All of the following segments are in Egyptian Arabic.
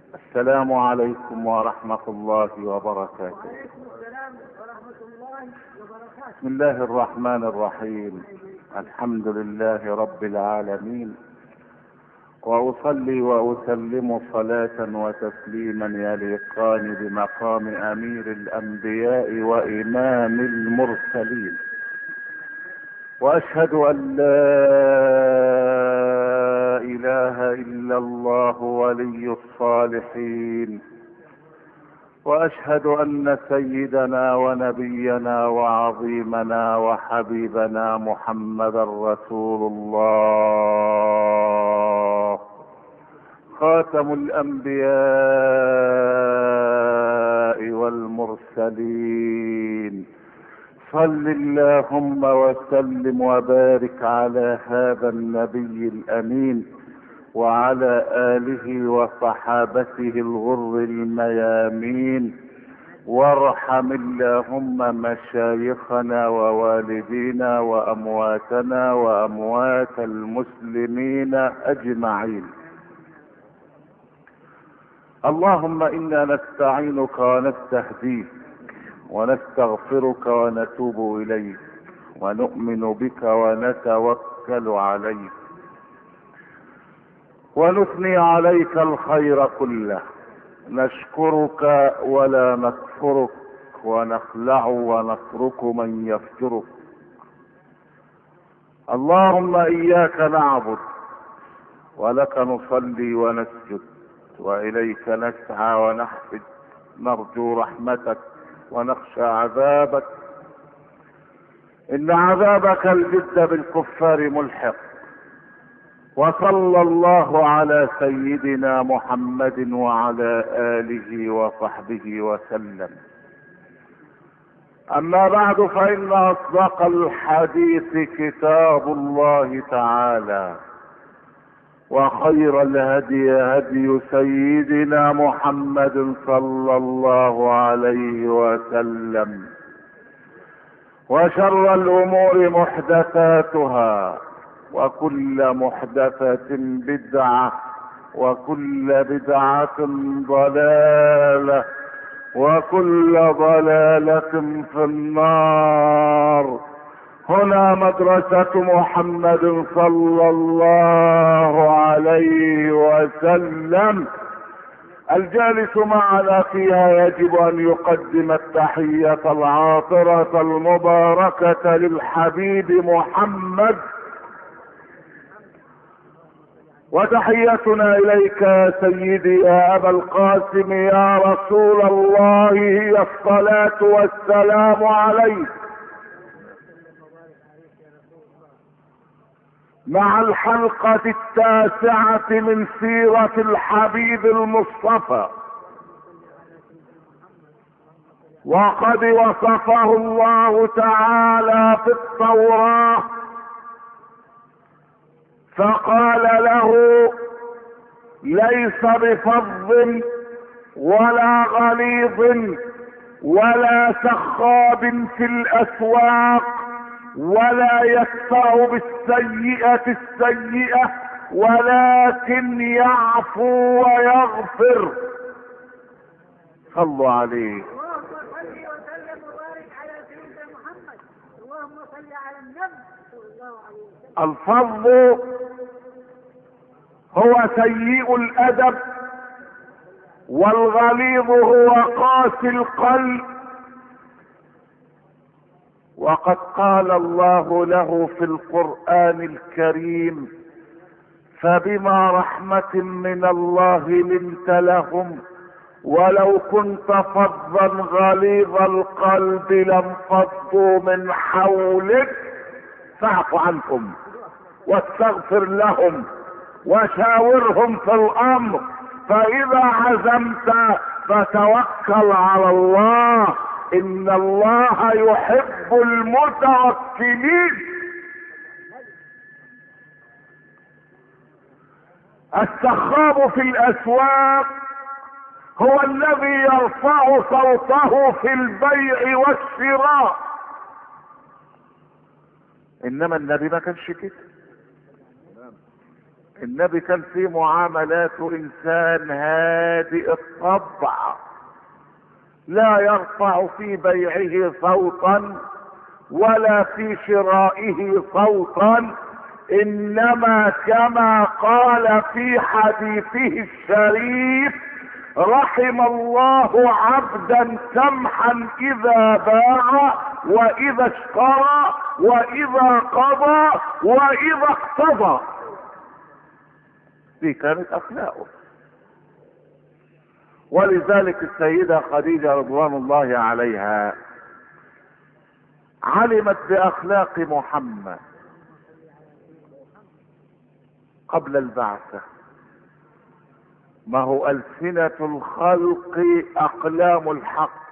السلام عليكم ورحمة الله وبركاته وعليكم السلام ورحمة الله وبركاته بسم الله الرحمن الرحيم الحمد لله رب العالمين واصلي واسلم صلاه وتسليما يليقان بمقام امير الانبياء وامام المرسلين واشهد ان لا اله الا الله ولي الصالحين واشهد ان سيدنا ونبينا وعظيمنا وحبيبنا محمدا رسول الله خاتم الانبياء والمرسلين صل اللهم وسلم وبارك على هذا النبي الامين وعلى اله وصحابته الغر الميامين وارحم اللهم مشايخنا ووالدينا وامواتنا واموات المسلمين اجمعين اللهم انا نستعينك ونستهديك ونستغفرك ونتوب اليك ونؤمن بك ونتوكل عليك ونثني عليك الخير كله نشكرك ولا نكفرك ونخلع ونترك من يفجرك اللهم اياك نعبد ولك نصلي ونسجد واليك نسعى ونحفد نرجو رحمتك ونخشى عذابك ان عذابك الجد بالكفار ملحق وصلى الله على سيدنا محمد وعلى اله وصحبه وسلم اما بعد فان اصدق الحديث كتاب الله تعالى وخير الهدي هدي سيدنا محمد صلى الله عليه وسلم وشر الامور محدثاتها وكل محدثة بدعة وكل بدعة ضلالة وكل ضلالة في النار هنا مدرسة محمد صلى الله عليه وسلم الجالس معنا فيها يجب ان يقدم التحية العاطرة المباركة للحبيب محمد وتحيتنا اليك يا سيدي يا ابا القاسم يا رسول الله هي الصلاة والسلام عليك مع الحلقة التاسعة من سيرة الحبيب المصطفى وقد وصفه الله تعالى في التوراه فقال له ليس بفظ ولا غليظ ولا سخاب في الاسواق ولا يدفع بالسيئة السيئة ولكن يعفو ويغفر صلوا عليه اللهم صل وسلم وبارك على سيدنا محمد اللهم صل على النبي صلى الله عليه وسلم الفضل هو سيء الادب والغليظ هو قاسي القلب وقد قال الله له في القران الكريم فبما رحمه من الله لنت لهم ولو كنت فظا غليظ القلب لانفضوا من حولك فاعف عنهم واستغفر لهم وشاورهم في الامر فاذا عزمت فتوكل على الله ان الله يحب المتوكلين السخاب في الاسواق هو الذي يرفع صوته في البيع والشراء انما النبي ما كانش كده النبي كان في معاملاته انسان هادئ الطبع لا يرفع في بيعه صوتا ولا في شرائه صوتا انما كما قال في حديثه الشريف رحم الله عبدا سمحا اذا باع واذا اشترى واذا قضى واذا اقتضى دي كانت اخلاقه ولذلك السيدة خديجة رضوان الله عليها علمت باخلاق محمد قبل البعثة ما هو ألسنة الخلق أقلام الحق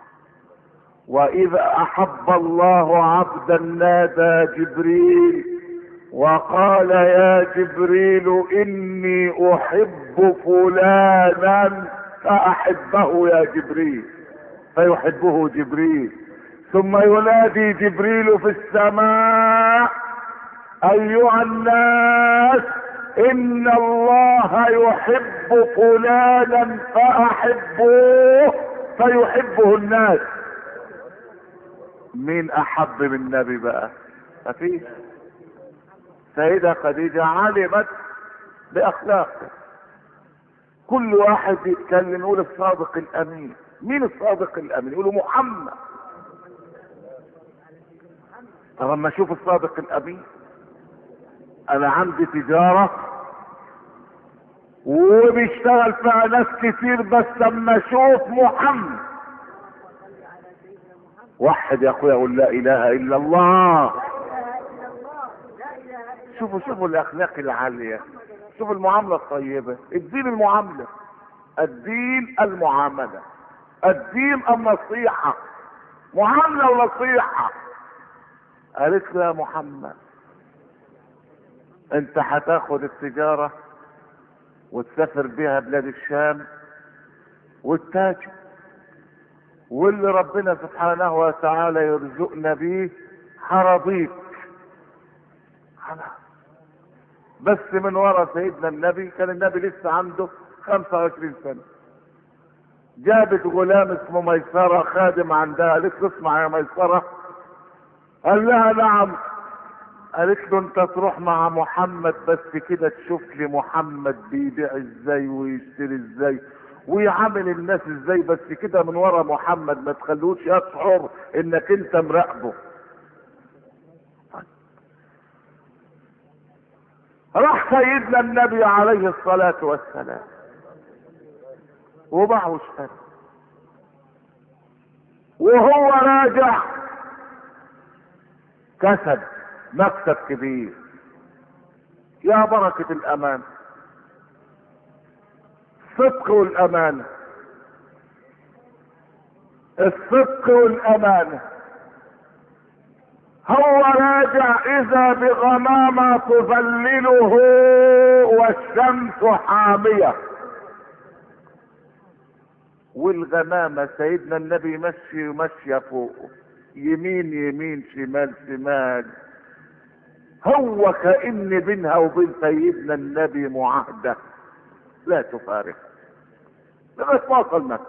وإذا أحب الله عبدا نادى جبريل وقال يا جبريل إني أحب فلانا فأحبه يا جبريل فيحبه جبريل ثم ينادي جبريل في السماء أيها الناس ان الله يحب فلانا فاحبوه فيحبه الناس مين احب من النبي بقى مفيش سيدة خديجة علمت باخلاقه كل واحد يتكلم يقول الصادق الامين مين الصادق الامين يقولوا محمد طب اما اشوف الصادق الامين انا عندي تجارة وبيشتغل فيها ناس كتير بس اما اشوف محمد وحد يا اخويا قول لا اله الا الله شوفوا شوفوا الاخلاق العالية شوفوا المعاملة الطيبة الدين المعاملة الدين المعاملة الدين النصيحة معاملة ونصيحة قالت له يا محمد انت هتاخد التجارة وتسافر بيها بلاد الشام والتاجر واللي ربنا سبحانه وتعالى يرزقنا بيه هرضيك خلاص بس من ورا سيدنا النبي كان النبي لسه عنده 25 سنة جابت غلام اسمه ميسرة خادم عندها قالت له اسمع يا ميسرة قال لها نعم قالت له انت تروح مع محمد بس كده تشوف لي محمد بيبيع ازاي ويشتري ازاي ويعامل الناس ازاي بس كده من ورا محمد ما تخلوش يشعر انك انت مراقبه راح سيدنا النبي عليه الصلاة والسلام ومعه اشتري وهو راجع كسب مكسب كبير يا بركة الأمان الصدق والأمانة الصدق والأمانة هو راجع إذا بغمامة تظلله والشمس حامية والغمامة سيدنا النبي مشي ماشية فوقه يمين يمين شمال شمال هو كأن بينها وبين سيدنا النبي معاهدة لا تفارق لغاية ما وصل مكة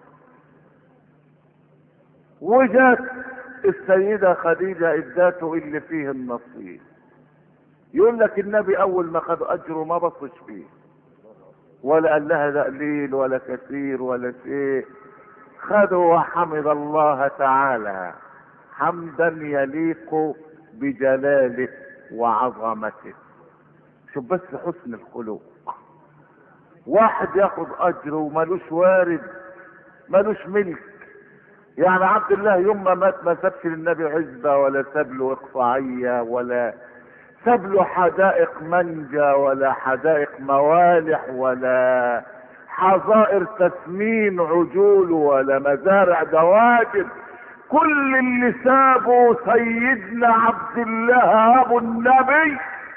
وجات السيدة خديجة اداته اللي فيه النصيب يقول لك النبي اول ما خد اجره ما بصش فيه ولا قال لها ده قليل ولا كثير ولا شيء خده وحمد الله تعالى حمدا يليق بجلاله وعظمته شوف بس حسن الخلق واحد ياخد اجر ومالوش وارد مالوش ملك يعني عبد الله يوم ما مات ما سابش للنبي عزبة ولا ساب له اقطاعية ولا ساب له حدائق منجا ولا حدائق موالح ولا حظائر تسمين عجول ولا مزارع دواجن كل اللي سابه سيدنا عبد الله ابو النبي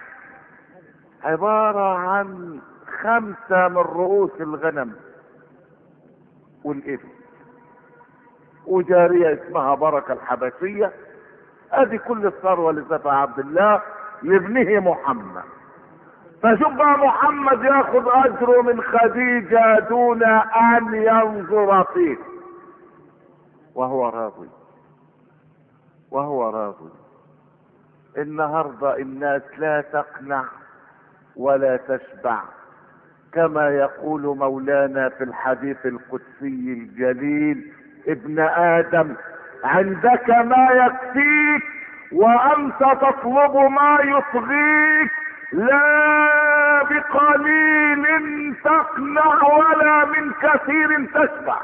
عبارة عن خمسة من رؤوس الغنم والإبل وجارية اسمها بركة الحبشية ادي كل الثروة اللي سابها عبد الله لابنه محمد فشوف بقى محمد ياخذ اجره من خديجة دون ان ينظر فيه وهو راضي وهو راضي النهاردة الناس لا تقنع ولا تشبع كما يقول مولانا في الحديث القدسي الجليل ابن ادم عندك ما يكفيك وانت تطلب ما يطغيك لا بقليل تقنع ولا من كثير تشبع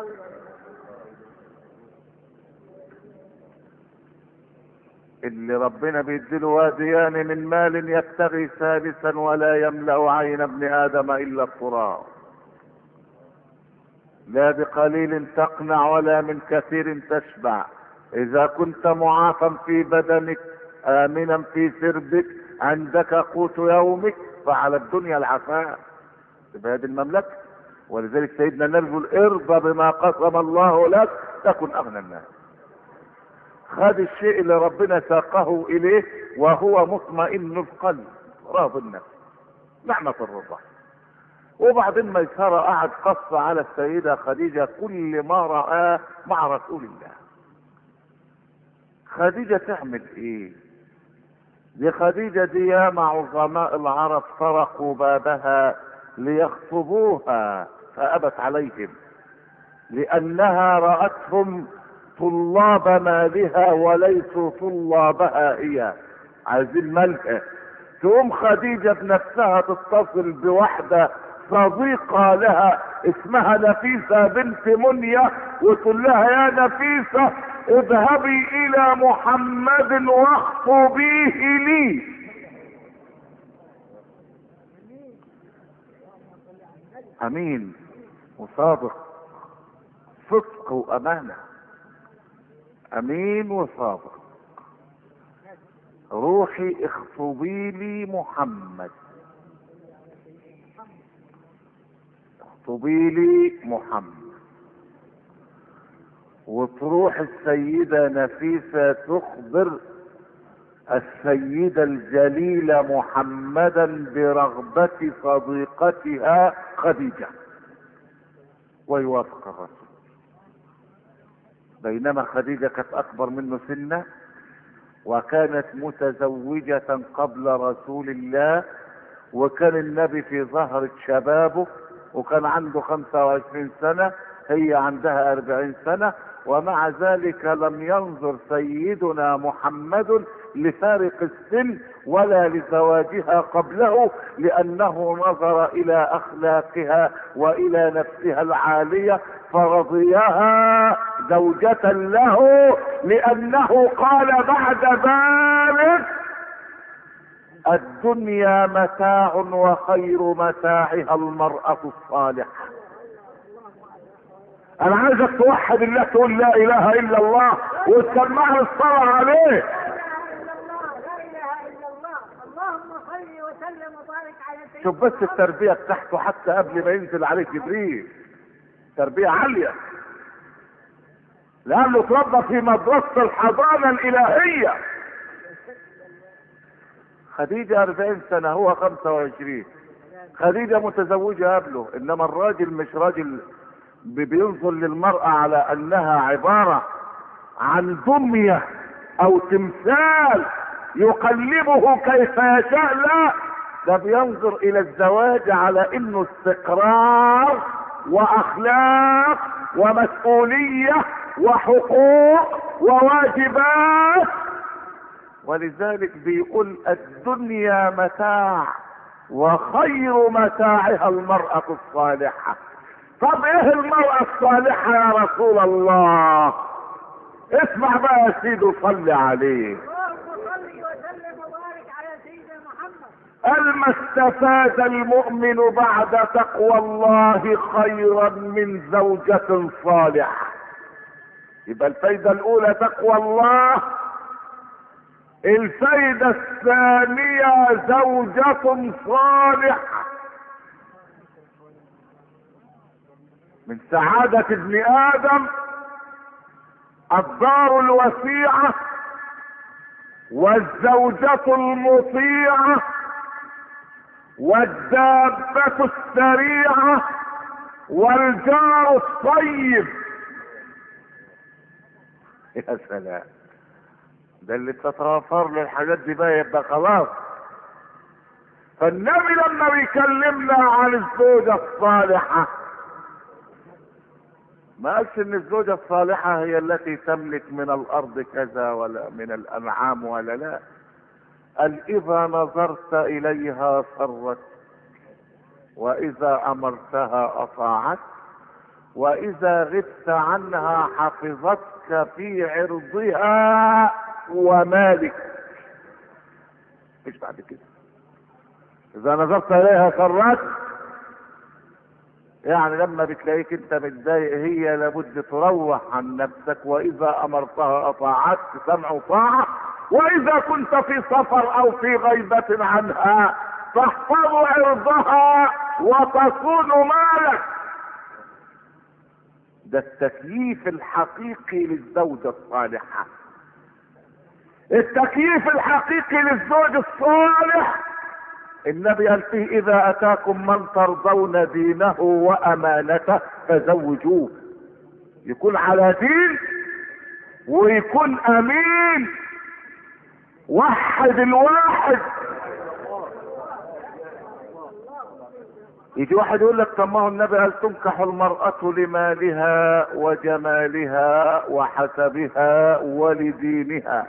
اللي ربنا بيديله واديان من مال يبتغي ثالثا ولا يملا عين ابن ادم الا التراب لا بقليل تقنع ولا من كثير تشبع اذا كنت معافى في بدنك امنا في سربك عندك قوت يومك فعلى الدنيا العفاء تبقى هذه المملكه ولذلك سيدنا النبي يقول ارضى بما قسم الله لك تكن اغنى الناس خد الشيء اللي ربنا ساقه اليه وهو مطمئن القلب راض النفس نعمة الرضا وبعدين ميسرة قعد قص على السيدة خديجة كل ما رآه مع رسول الله خديجة تعمل ايه دي خديجة دي ياما عظماء العرب طرقوا بابها ليخطبوها فأبت عليهم لأنها رأتهم طلاب مالها وليسوا طلابها هي عايزين مالها تقوم خديجة بنفسها تتصل بواحدة صديقة لها اسمها نفيسة بنت منية وتقول لها يا نفيسة اذهبي الى محمد واخطبيه لي امين وصادق صدق وامانه امين وصادق روحي اخطبي لي محمد اخطبي لي محمد وتروح السيدة نفيسة تخبر السيدة الجليلة محمدا برغبة صديقتها خديجة ويوافق الرسول بينما خديجة كانت أكبر منه سنة وكانت متزوجة قبل رسول الله وكان النبي في ظهرة شبابه وكان عنده 25 سنة هي عندها 40 سنة ومع ذلك لم ينظر سيدنا محمد لفارق السن ولا لزواجها قبله لأنه نظر إلى أخلاقها وإلى نفسها العالية فرضيها زوجة له لأنه قال بعد ذلك الدنيا متاع وخير متاعها المرأة الصالحة انا عايزك توحد الله تقول لا اله الا الله وتسمعني الصلاة عليه لا اله الا الله لا اله الا الله اللهم صل وسلم وبارك على سيدنا شوف بس محمد. التربية بتاعته حتى قبل ما ينزل عليه جبريل تربية عالية لأنه اتربى في مدرسة الحضانة الإلهية خديجة 40 سنة هو 25 خديجة متزوجة قبله إنما الراجل مش راجل بي- بينظر للمرأة على أنها عبارة عن دمية أو تمثال يقلبه كيف يشاء لا ده بينظر إلى الزواج على إنه استقرار وأخلاق ومسؤولية وحقوق وواجبات ولذلك بيقول الدنيا متاع وخير متاعها المرأة الصالحة طب ايه المرأة الصالحة يا رسول الله اسمع بقى يا سيدي وصلي عليه اللهم صل وسلم وبارك على سيدنا محمد قال ما استفاد المؤمن بعد تقوى الله خيرا من زوجة صالحة يبقى الفايدة الأولى تقوى الله الفايدة الثانية زوجة صالحة من سعادة ابن آدم الدار الوسيعة والزوجة المطيعة والدابة السريعة والجار الطيب يا سلام ده اللي بتتوفر له الحاجات دي بقى يبقى خلاص فالنبي لما بيكلمنا عن الزوجة الصالحة ما قالش ان الزوجة الصالحة هي التي تملك من الارض كذا ولا من الانعام ولا لا قال اذا نظرت اليها سرت واذا امرتها اطاعت واذا غبت عنها حفظتك في عرضها ومالك مش بعد كده اذا نظرت اليها سرت يعني لما بتلاقيك انت متضايق هي لابد تروح عن نفسك واذا امرتها اطاعتك سمع وطاعه واذا كنت في سفر او في غيبة عنها تحفظ عرضها وتصون مالك ده التكييف الحقيقي للزوجة الصالحة التكييف الحقيقي للزوج الصالح النبي قال فيه اذا اتاكم من ترضون دينه وامانته فزوجوه يكون على دين ويكون امين وحد الواحد يجي واحد يقول لك طب ما هو النبي قال تنكح المرأة لمالها وجمالها وحسبها ولدينها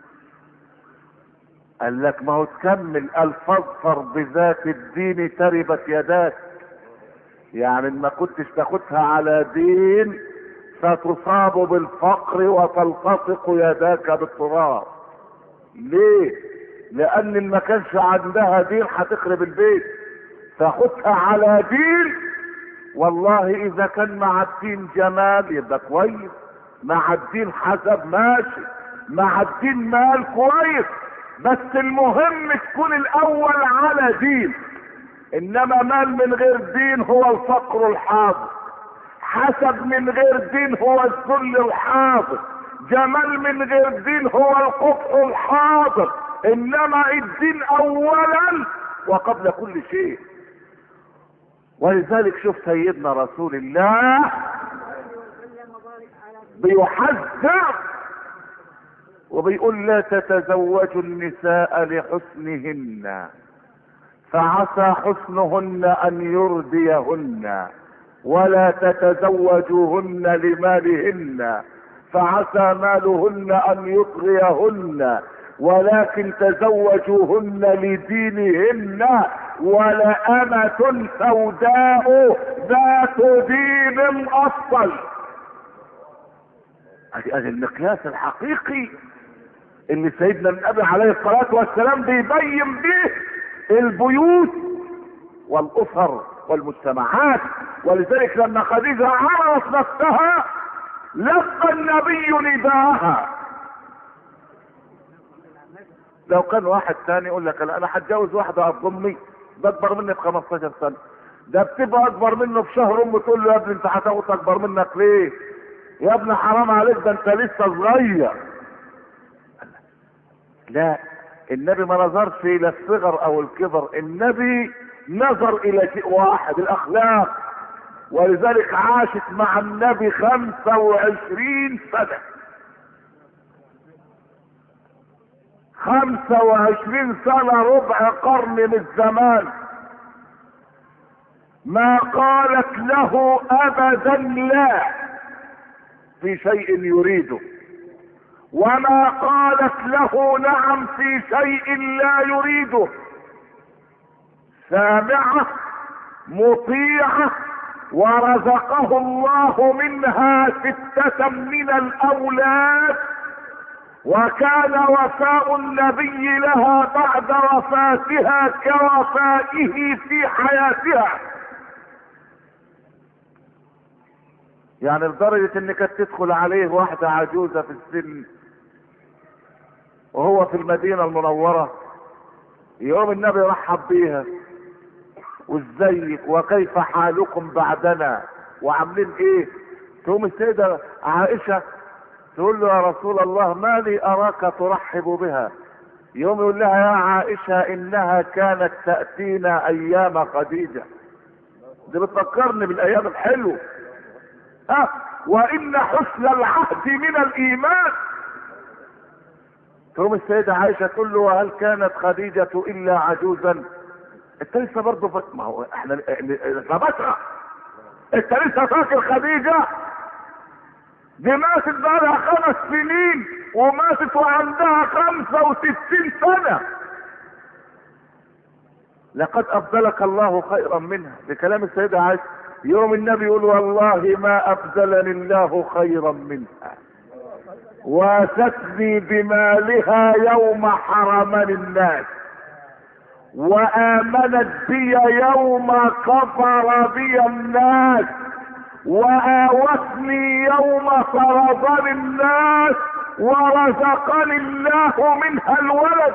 قال لك ما هو تكمل قال فاظفر بذات الدين تربت يداك يعني ما كنتش تاخدها على دين ستصاب بالفقر وتلتصق يداك بالتراب ليه لان اللي ما كانش عندها دين هتخرب البيت تاخدها على دين والله اذا كان مع الدين جمال يبقى كويس مع الدين حسب ماشي مع الدين مال كويس بس المهم تكون الاول على دين انما مال من غير دين هو الفقر الحاضر حسب من غير دين هو الذل الحاضر جمال من غير دين هو القبح الحاضر انما الدين اولا وقبل كل شيء ولذلك شوف سيدنا رسول الله وسلم وبارك على بيحذر وبيقول لا تتزوجوا النساء لحسنهن فعسى حسنهن ان يرديهن ولا تتزوجوهن لمالهن فعسى مالهن ان يطغيهن ولكن تزوجوهن لدينهن ولأمة سوداء ذات دين أفضل ادي ادي المقياس الحقيقي اللي سيدنا النبي عليه الصلاة والسلام بيبين به البيوت والاسر والمجتمعات ولذلك لما خديجة عرفت نفسها لقى النبي نداءها لو كان واحد تاني يقول لك لا انا هتجوز واحدة ضمي ده اكبر مني ب 15 سنة ده بتبقى اكبر منه بشهر امه تقول له يا ابني انت هتاخد اكبر منك ليه يا ابني حرام عليك ده انت لسه صغير لا النبي ما نظرش الى الصغر او الكبر النبي نظر الى شيء واحد الاخلاق ولذلك عاشت مع النبي خمسة وعشرين سنة خمسة وعشرين سنة ربع قرن من الزمان ما قالت له ابدا لا في شيء يريده وما قالت له نعم في شيء لا يريده سامعة مطيعة ورزقه الله منها ستة من الأولاد وكان وفاء النبي لها بعد وفاتها كوفائه في حياتها يعني لدرجة ان كانت تدخل عليه واحدة عجوزة في السن وهو في المدينة المنورة يوم النبي رحب بيها وازيك وكيف حالكم بعدنا وعاملين ايه تقوم السيدة عائشة تقول له يا رسول الله ما لي اراك ترحب بها يوم يقول لها يا عائشة انها كانت تأتينا ايام خديجة دي بتفكرني بالايام الحلوة ها وان حسن العهد من الايمان تقوم السيدة عائشة تقول له وهل كانت خديجة الا عجوزا انت لسه برضه فاكر ما هو احنا احنا بشرة انت لسه فاكر خديجة دي ماتت بقالها خمس سنين وماتت وعندها خمسة وستين سنة لقد ابدلك الله خيرا منها بكلام السيدة عائشة يوم النبي يقول والله ما ابدلني الله خيرا منها واتتني بمالها يوم حرمني الناس وامنت بي يوم كفر بي الناس وآوتني يوم فرضني الناس ورزقني الله منها الولد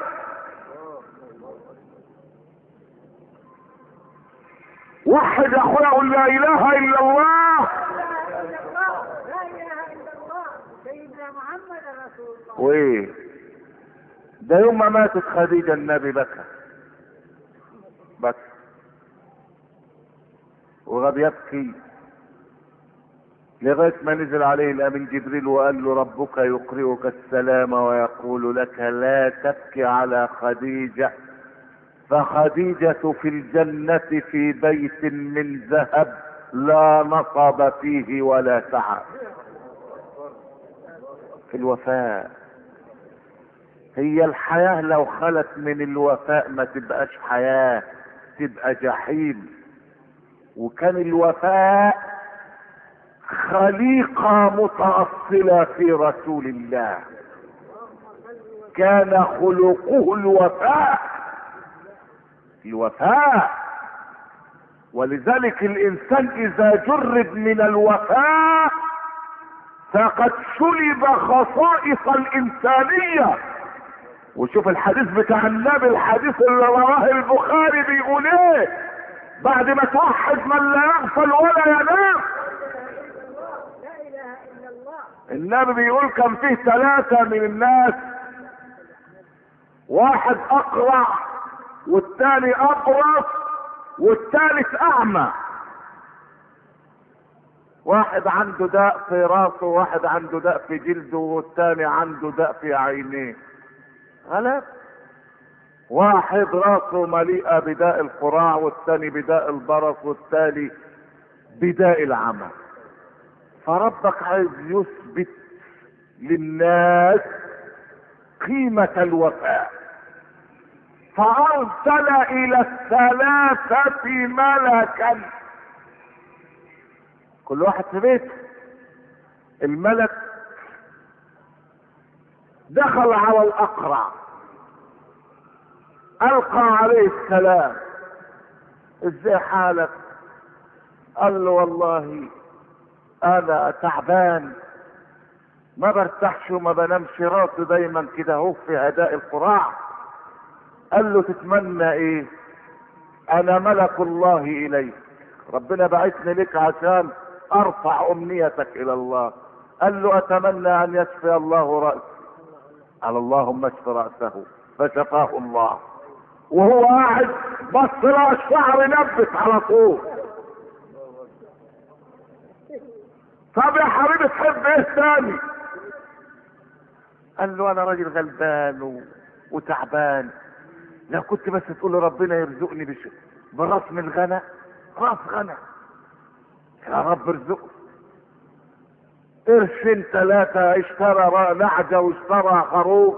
وحد اخويا قل لا اله الا الله لا اله الا الله لا اله الا الله سيدنا محمد رسول الله وايه ده يوم ما ماتت خديجة النبي بكى بكى وغاب يبكي لغاية ما نزل عليه الأمين جبريل وقال له ربك يقرئك السلام ويقول لك لا تبكي على خديجة فخديجة في الجنة في بيت من ذهب لا نصب فيه ولا تعب في الوفاء هي الحياة لو خلت من الوفاء ما تبقاش حياة تبقى جحيم وكان الوفاء خليقة متأصلة في رسول الله كان خلقه الوفاء الوفاء ولذلك الانسان اذا جرد من الوفاء فقد سلب خصائص الانسانية وشوف الحديث بتاع النبي الحديث اللي رواه البخاري بيقول ايه بعد ما توحد من لا يغفل ولا ينام لا اله الا الله النبي بيقول كان فيه ثلاثة من الناس واحد اقرع والتاني ابرص والثالث اعمى واحد عنده داء في راسه واحد عنده داء في جلده والتاني عنده داء في عينيه غلط واحد راسه مليئة بداء القراع والتاني بداء البرص والتالي بداء العمى فربك عايز يثبت للناس قيمة الوفاء فأرسل إلى الثلاثة ملكا كل واحد في بيته الملك دخل على الأقرع ألقى عليه السلام ازاي حالك قال له والله انا تعبان ما برتاحش وما بنامش راسي دايما كده اهو في هداء القراع قال له تتمنى ايه انا ملك الله اليك ربنا بعثني لك عشان ارفع امنيتك الى الله قال له اتمنى ان يشفي الله راسي قال اللهم اشف راسه فشفاه الله وهو قاعد بص له الشعر نبت على طول طب يا حبيبي تحب ايه تاني قال له انا راجل غلبان و... وتعبان لو كنت بس تقول ربنا يرزقني بش... براس من الغنى راس غنى يا رب ارزقه قرشين ثلاثة اشترى نعجة واشترى خروف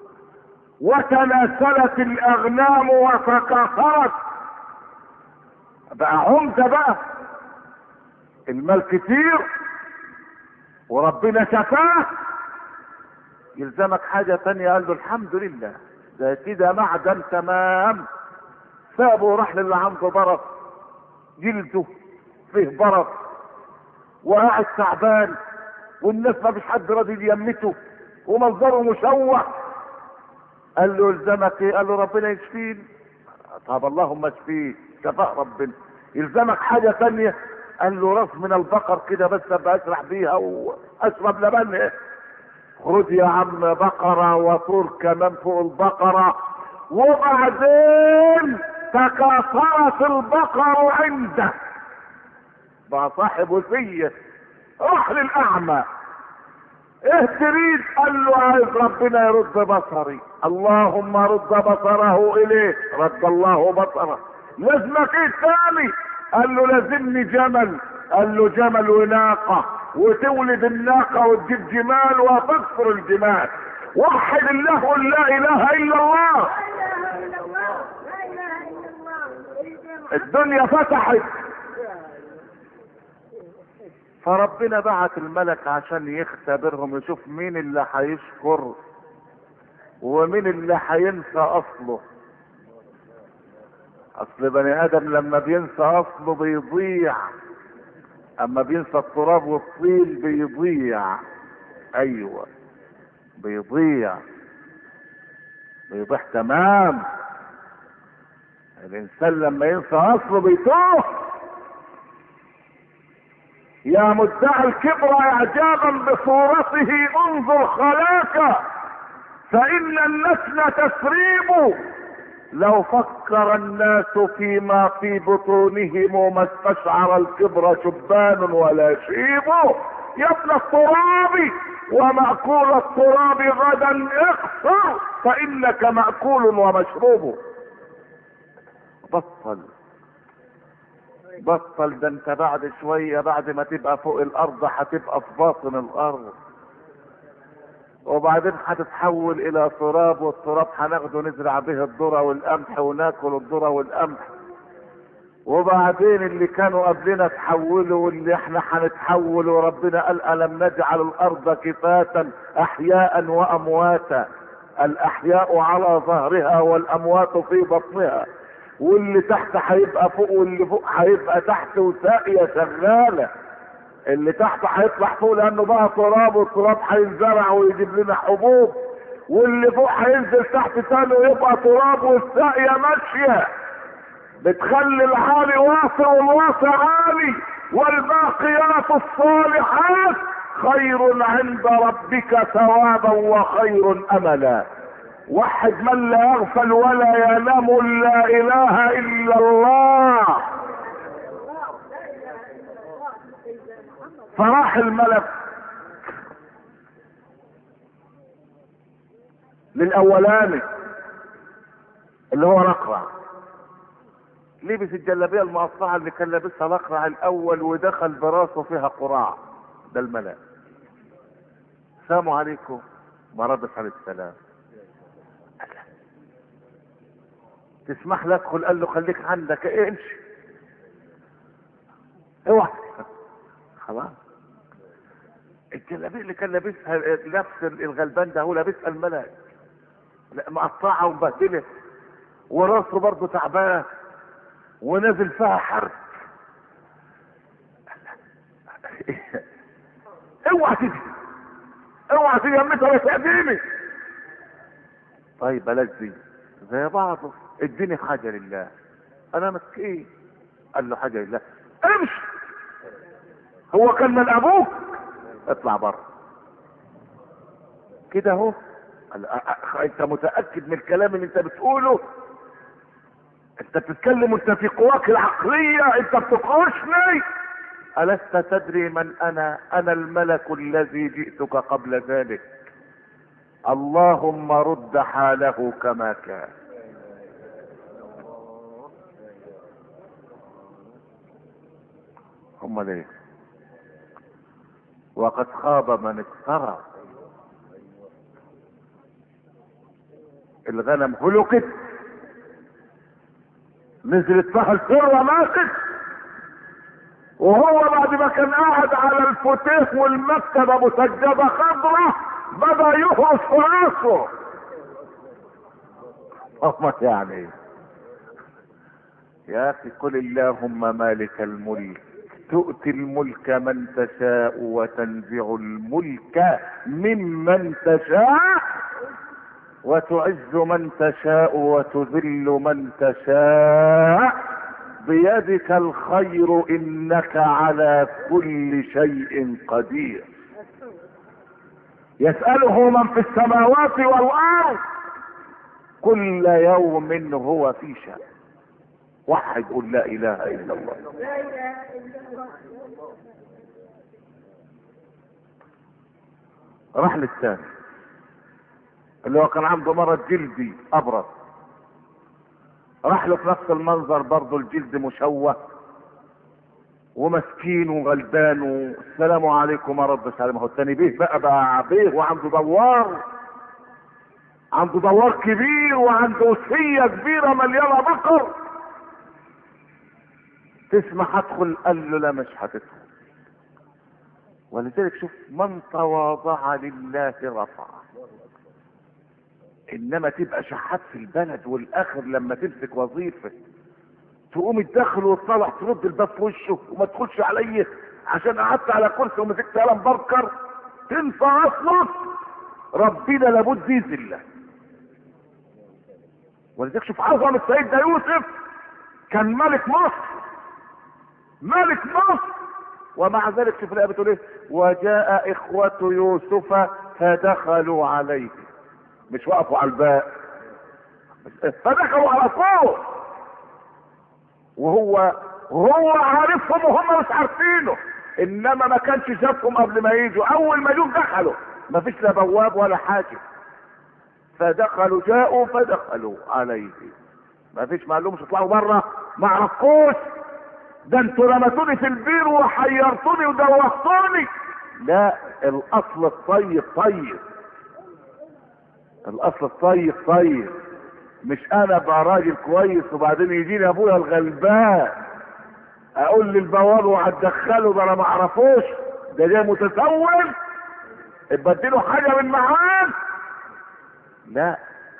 وتناسلت الاغنام وتكاثرت بقى عمدة بقى المال كتير وربنا شفاه يلزمك حاجة تانية قال له الحمد لله ده كده معدن تمام سابه وراح للي عنده برص جلده فيه برص وقاعد تعبان والناس ما فيش حد راضي يمته ومنظره مشوه قال له يلزمك ايه قال له ربنا يشفيني طب اللهم اشفيه شفاء ربنا يلزمك حاجة تانية قال له راس من البقر كده بس ابقى اشرح بيها واشرب لبن ايه خد يا عم بقرة وطور كمان فوق البقرة وبعدين تكاثرت البقر عنده بقى صاحب وصية راح للأعمى ايه تريد قال له عايز ربنا يرد بصري اللهم رد بصره اليه رد الله بصره لازمك ايه تاني قال له لازمني جمل قال له جمل وناقة وتولد الناقة وتجيب جمال وتكسر الجمال وحد الله قل لا اله الا الله لا اله الا الله لا اله الا الله سيدنا محمد الدنيا فتحت فربنا بعت الملك عشان يختبرهم يشوف مين اللي هيشكر ومين اللي هينسى اصله اصل بني ادم لما بينسى اصله بيضيع اما بينسى التراب والطين بيضيع ايوه بيضيع بيضيع تمام الانسان لما ينسى اصله بيتوه يا مدعي الكبر اعجابا بصورته انظر خلاك فان النسل تسريب لو فكر الناس فيما في بطونهم ما استشعر الكبر شبان ولا شيب يا ابن التراب ومأكول التراب غدا اقصر فإنك مأكول ومشروب بطل بطل ده انت بعد شوية بعد ما تبقى فوق الارض هتبقى في باطن الارض وبعدين هتتحول الى تراب والتراب هناخده نزرع به الذرة والقمح وناكل الذرة والقمح وبعدين اللي كانوا قبلنا تحولوا واللي احنا هنتحول وربنا قال الم نجعل الارض كفاتا احياء وامواتا الاحياء على ظهرها والاموات في بطنها واللي تحت هيبقى فوق واللي فوق هيبقى تحت وساقية شغالة اللي تحت هيطلع فوق لانه بقى تراب والتراب هينزرع ويجيب لنا حبوب واللي فوق هينزل تحت تاني ويبقى تراب والساقية ماشية بتخلي العالي واطي والواطي عالي والباقيات الصالحات خير عند ربك ثوابا وخير املا وحد من لا يغفل ولا ينام لا اله الا الله الله لا اله الا الله سيدنا محمد فراح الملك للاولاني اللي هو الاقرع لبس الجلابيه المقطعه اللي كان لابسها الاقرع الاول ودخل براسه فيها قراع ده الملك السلام عليكم ما ردش عليه السلام تسمح لي ادخل قال له خليك عندك ايه امشي اوعى خلاص الجلابيه اللي كان لابسها لابس الغلبان ده هو لابسها الملك لا مقطعه ومبهدله وراسه برضه تعبان ونازل فيها حرب اوعى تيجي اوعى تيجي يا متى ولا تأذيني طيب بلاش دي زي بعضه اديني حاجه لله انا مسكين قال له حاجه لله امشي هو كان من ابوك اطلع بره كده اهو قال أ- أ- انت متاكد من الكلام اللي انت بتقوله انت بتتكلم وانت في قواك العقليه انت بتقرشني الست تدري من انا انا الملك الذي جئتك قبل ذلك اللهم رد حاله كما كان هم ليه وقد خاب من افترى الغنم هلكت نزلت فيها الثروة ماتت وهو بعد ما كان قاعد على الفتيح والمكتبة مسجدة خضرة بدأ يهرس في راسه هم يعني يا اخي قل اللهم مالك الملك تؤتي الملك من تشاء وتنزع الملك ممن تشاء وتعز من تشاء وتذل من تشاء بيدك الخير انك على كل شيء قدير يسأله من في السماوات والأرض كل يوم هو في شأن وحد قل لا إله إلا الله لا اله الا الله راح للثاني اللي هو كان عنده مرض جلدي أبرد راح له في نفس المنظر برضه الجلد مشوه ومسكين وغلبان والسلام عليكم ما ردش عليه ما هو التاني بيه بقى بقى بيه وعنده دوار عنده دوار كبير وعنده وصية كبيرة مليانة بقر تسمح ادخل قال له لا مش هتدخل ولذلك شوف من تواضع لله رفعه انما تبقى شحات في البلد والاخر لما تمسك وظيفه تقوم تدخل وتطلع ترد الباب في وشه وما تدخلش عليه عشان قعدت على كرسي ومسكت قلم بركر تنسى اصلك ربنا لابد يذله ولذلك شوف عظمة سيدنا يوسف كان ملك مصر ملك مصر ومع ذلك شوف الآية بتقول ايه وجاء إخوة يوسف فدخلوا عليه مش وقفوا على الباب فدخلوا على طول وهو هو عارفهم وهم مش عارفينه انما ما كانش شافهم قبل ما يجوا اول ما يجوا دخلوا ما فيش لا بواب ولا حاجه فدخلوا جاءوا فدخلوا عليه ما فيش ما لهمش اطلعوا بره ما عرفوش ده انتوا رمتوني في البير وحيرتوني ودوختوني لا الاصل الطيب طيب الاصل الطيب طيب مش انا ابقى راجل كويس وبعدين يجيني ابويا الغلبان اقول للبواب وهتدخله ده انا ما اعرفوش ده جاي متسول ابدله حاجه من معاه لا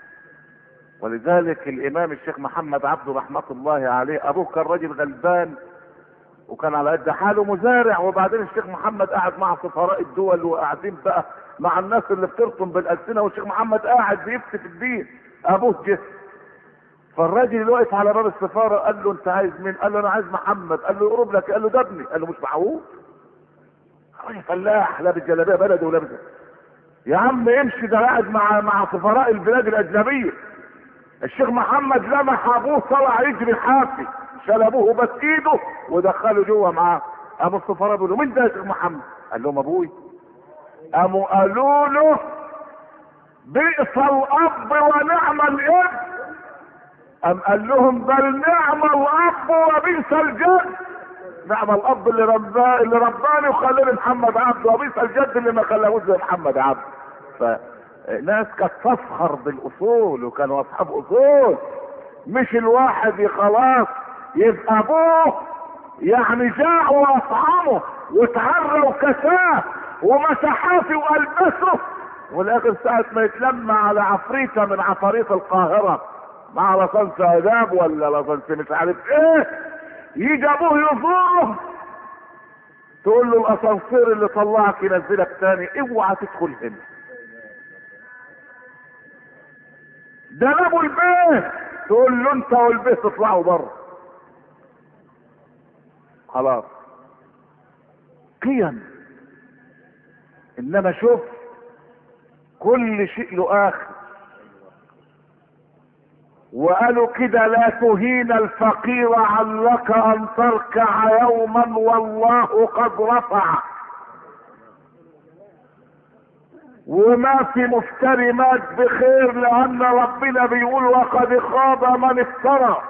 ولذلك الامام الشيخ محمد عبده رحمه الله عليه ابوه كان راجل غلبان وكان على قد حاله مزارع وبعدين الشيخ محمد قاعد مع سفراء الدول وقاعدين بقى مع الناس اللي بترسم بالالسنه والشيخ محمد قاعد بيفتي في الدين ابوه جه فالراجل اللي واقف على باب السفاره قال له انت عايز مين؟ قال له انا عايز محمد قال له يقرب لك قال له ده ابني قال له مش معقول راجل فلاح لابس جلابيه بلدي ولابس يا عم امشي ده قاعد مع مع سفراء البلاد الاجنبيه الشيخ محمد لمح ابوه طلع يجري حافي شال ابوه بس ايده ودخله جوه معاه ابو السفراء بيقول له مين ده يا شيخ محمد؟ قال لهم ابوي قاموا قالوا له بئس الاب ونعم الاب ام قال لهم بل نعم الاب وبئس الجد نعم الاب اللي رباه اللي رباني وخلاني محمد عبد وبئس الجد اللي ما خلاهوش زي محمد عبد فناس كانت تفخر بالاصول وكانوا اصحاب اصول مش الواحد خلاص يبقى ابوه يعني جاء واطعمه وتعرى وكساه ومسحاه في والبسه والاخر ساعة ما يتلمى على عفريتة من عفاريت القاهرة مع لصنص اداب ولا لصنص مش عارف ايه يجي ابوه يزوره تقول له الاسانسير اللي طلعك ينزلك تاني اوعى تدخل هنا ده ابو البيت تقول له انت والبيت تطلعوا بره خلاص قيم انما شوف كل شيء له اخر وقالوا كده لا تهين الفقير علك ان تركع يوما والله قد رفع وما في مفتري مات بخير لان ربنا بيقول وقد خاب من افترى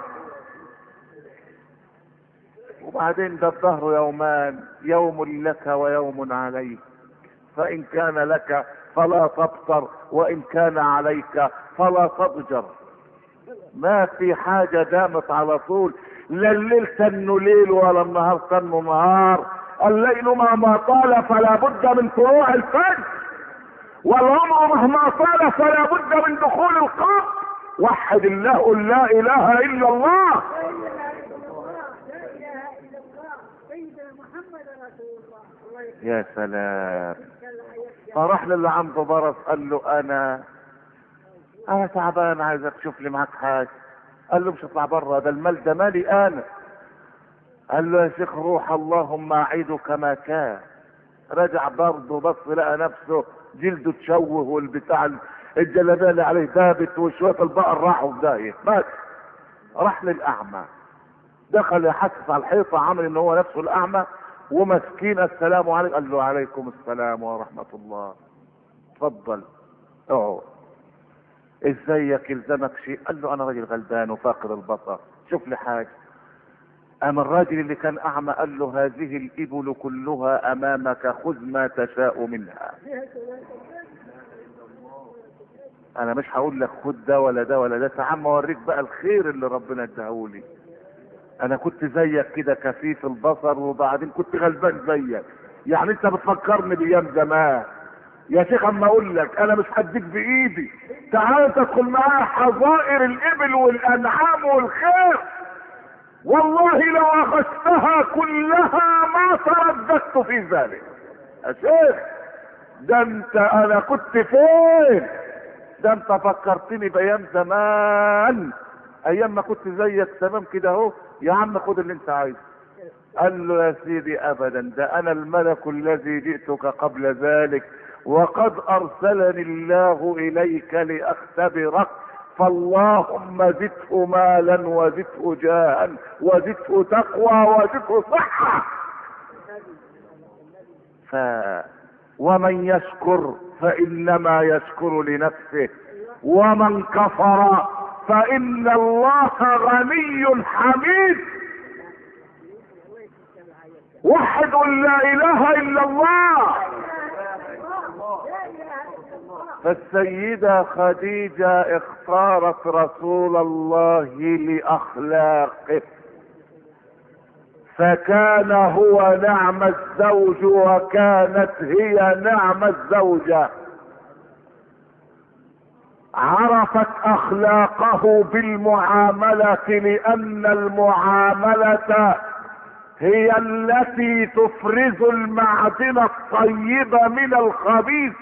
وبعدين ده الدهر يومان يوم لك ويوم عليك فان كان لك فلا تبطر وان كان عليك فلا تضجر ما في حاجة دامت على طول لا الليل تنه ليل ولا النهار تنه نهار الليل مهما طال فلا بد من طلوع الفجر والعمر مهما طال فلا بد من دخول القبر وحد الله قل لا اله الا الله لا اله الا الله لا اله الا الله سيدنا محمد رسول الله الله يكرمك يا سلام ان شاء الله حياتك فراح للي عنده برص قال له انا انا تعبان عايزك تشوف لي معاك حاجه قال له مش هطلع بره ده المال ده مالي انا قال له يا شيخ روح اللهم اعيده كما كان رجع برضه بص لقى نفسه جلده تشوه والبتاع الجلابيه اللي عليه دابت وشويه البقر راحوا في داهيه مات راح للاعمى دخل يحسس على الحيطه عمل ان هو نفسه الاعمى ومسكين السلام عليكم قال له عليكم السلام ورحمه الله اتفضل اقعد ازيك يلزمك شيء قال له انا راجل غلبان وفاقد البصر شوف لي حاجه اما الراجل اللي كان اعمى قال له هذه الابل كلها امامك خذ ما تشاء منها انا مش هقول لك خد ده ولا ده ولا ده تعال اوريك بقى الخير اللي ربنا اداهولي انا كنت زيك كده كفيف البصر وبعدين كنت غلبان زيك يعني انت بتفكرني بايام زمان يا شيخ اما اقول لك انا مش هديك بايدي تعال تدخل معايا حظائر الابل والانعام والخير والله لو اخذتها كلها ما ترددت في ذلك يا شيخ ده انت انا كنت فين ده انت فكرتني بايام زمان ايام ما كنت زيك تمام كده اهو يا عم خد اللي انت عايزه قال له يا سيدي ابدا ده انا الملك الذي جئتك قبل ذلك وقد ارسلني الله اليك لاختبرك فاللهم زده مالا وزده جاها وزده تقوى وزده صحة ف ومن يشكر فإنما يشكر لنفسه ومن كفر فإن الله غني حميد وحد لا إله إلا الله لا اله الا الله فالسيدة خديجة اختارت رسول الله لأخلاقه فكان هو نعم الزوج وكانت هي نعم الزوجة عرفت اخلاقه بالمعاملة لان المعاملة هي التي تفرز المعدن الطيب من الخبيث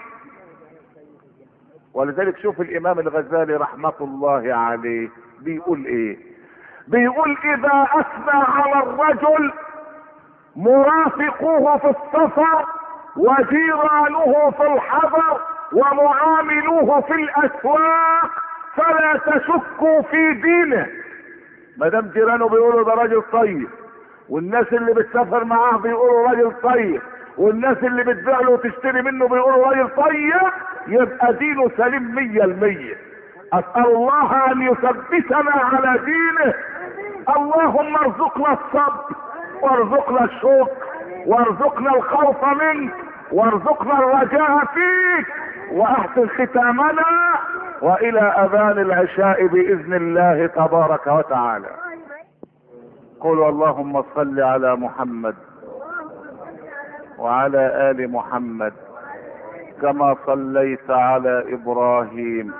ولذلك شوف الامام الغزالي رحمة الله عليه بيقول ايه بيقول اذا اثنى على الرجل مرافقوه في السفر وجيرانه في الحضر ومعاملوه في الاسواق فلا تشكوا في دينه ما دام جيرانه بيقولوا ده راجل طيب والناس اللي بتسافر معاه بيقولوا راجل طيب والناس اللي بتبيع له وتشتري منه بيقولوا راجل طيب يبقى دينه سليم مية المية اسأل الله ان يثبتنا على دينه اللهم ارزقنا الصبر وارزقنا الشكر وارزقنا الخوف منك وارزقنا الرجاء فيك واحسن ختامنا والى اذان العشاء باذن الله تبارك وتعالى قولوا اللهم صل على محمد وعلى ال محمد كما صليت على ابراهيم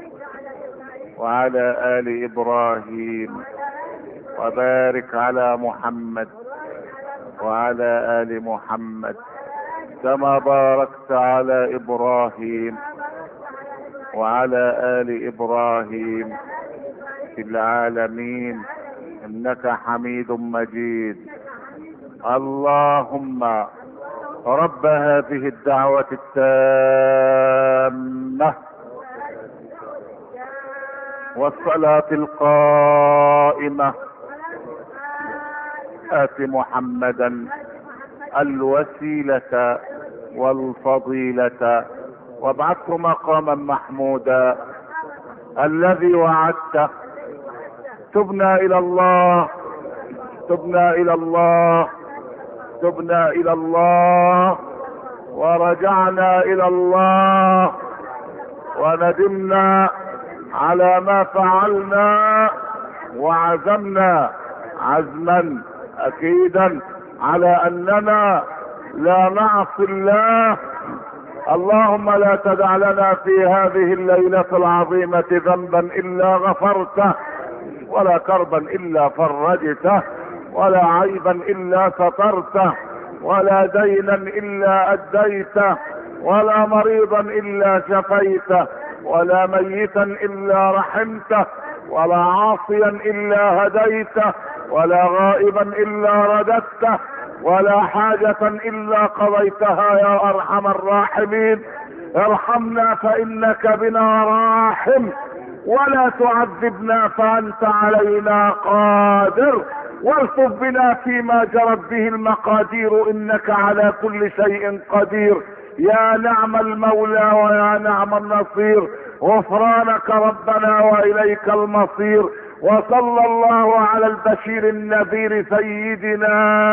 وعلى ال ابراهيم وبارك على محمد وعلى ال محمد كما باركت على ابراهيم وعلى ال ابراهيم في العالمين انك حميد مجيد اللهم رب هذه الدعوة التامة والصلاة القائمة آت محمدا الوسيلة والفضيلة وابعثه مقاما محمودا الذي وعدته تبنا الى الله تبنا الى الله تبنا الى الله ورجعنا الى الله وندمنا على ما فعلنا وعزمنا عزما اكيدا على اننا لا نعصي الله اللهم لا تدع لنا في هذه الليلة العظيمة ذنبا الا غفرته ولا كربا الا فرجته ولا عيبا الا سترته ولا دينا الا اديته ولا مريضا الا شفيته ولا ميتا الا رحمته ولا عاصيا الا هديته ولا غائبا الا رددته ولا حاجة إلا قضيتها يا أرحم الراحمين ارحمنا فإنك بنا راحم ولا تعذبنا فأنت علينا قادر والطف بنا فيما جرت به المقادير إنك على كل شيء قدير يا نعم المولى ويا نعم النصير غفرانك ربنا وإليك المصير وصلى الله على البشير النذير سيدنا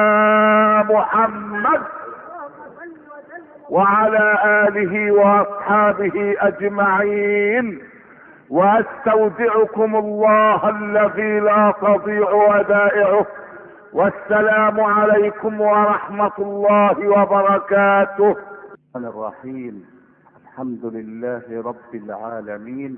محمد اللهم صل وسلم وعلى آله وأصحابه أجمعين واستودعكم الله الذي لا تضيع ودائعه والسلام عليكم ورحمة الله وبركاته الرحمن الرحيم الحمد لله رب العالمين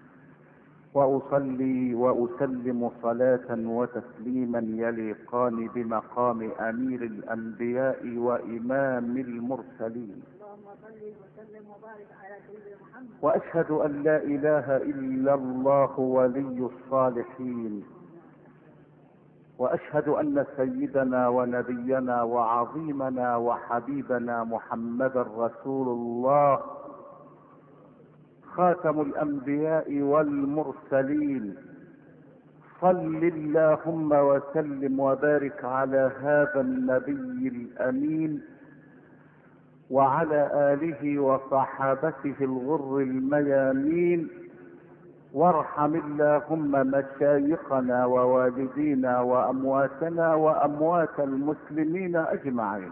واصلي واسلم صلاه وتسليما يليقان بمقام امير الانبياء وامام المرسلين اللهم صل وسلم وبارك على سيدنا محمد واشهد ان لا اله الا الله ولي الصالحين واشهد ان سيدنا ونبينا وعظيمنا وحبيبنا محمدا رسول الله خاتم الانبياء والمرسلين صل اللهم وسلم وبارك على هذا النبي الامين وعلى اله وصحابته الغر الميامين وارحم اللهم مشايخنا ووالدينا وامواتنا واموات المسلمين اجمعين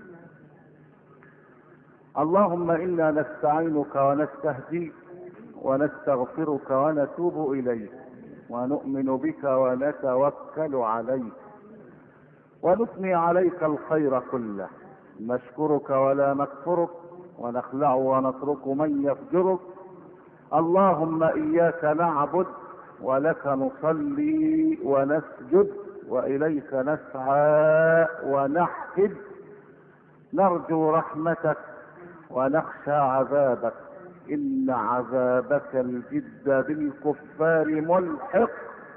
اللهم انا نستعينك ونستهديك ونستغفرك ونتوب اليك ونؤمن بك ونتوكل عليك ونثني عليك الخير كله نشكرك ولا نكفرك ونخلع ونترك من يفجرك اللهم اياك نعبد ولك نصلي ونسجد واليك نسعى ونحفد نرجو رحمتك ونخشى عذابك ان عذابك الجد بالكفار ملحق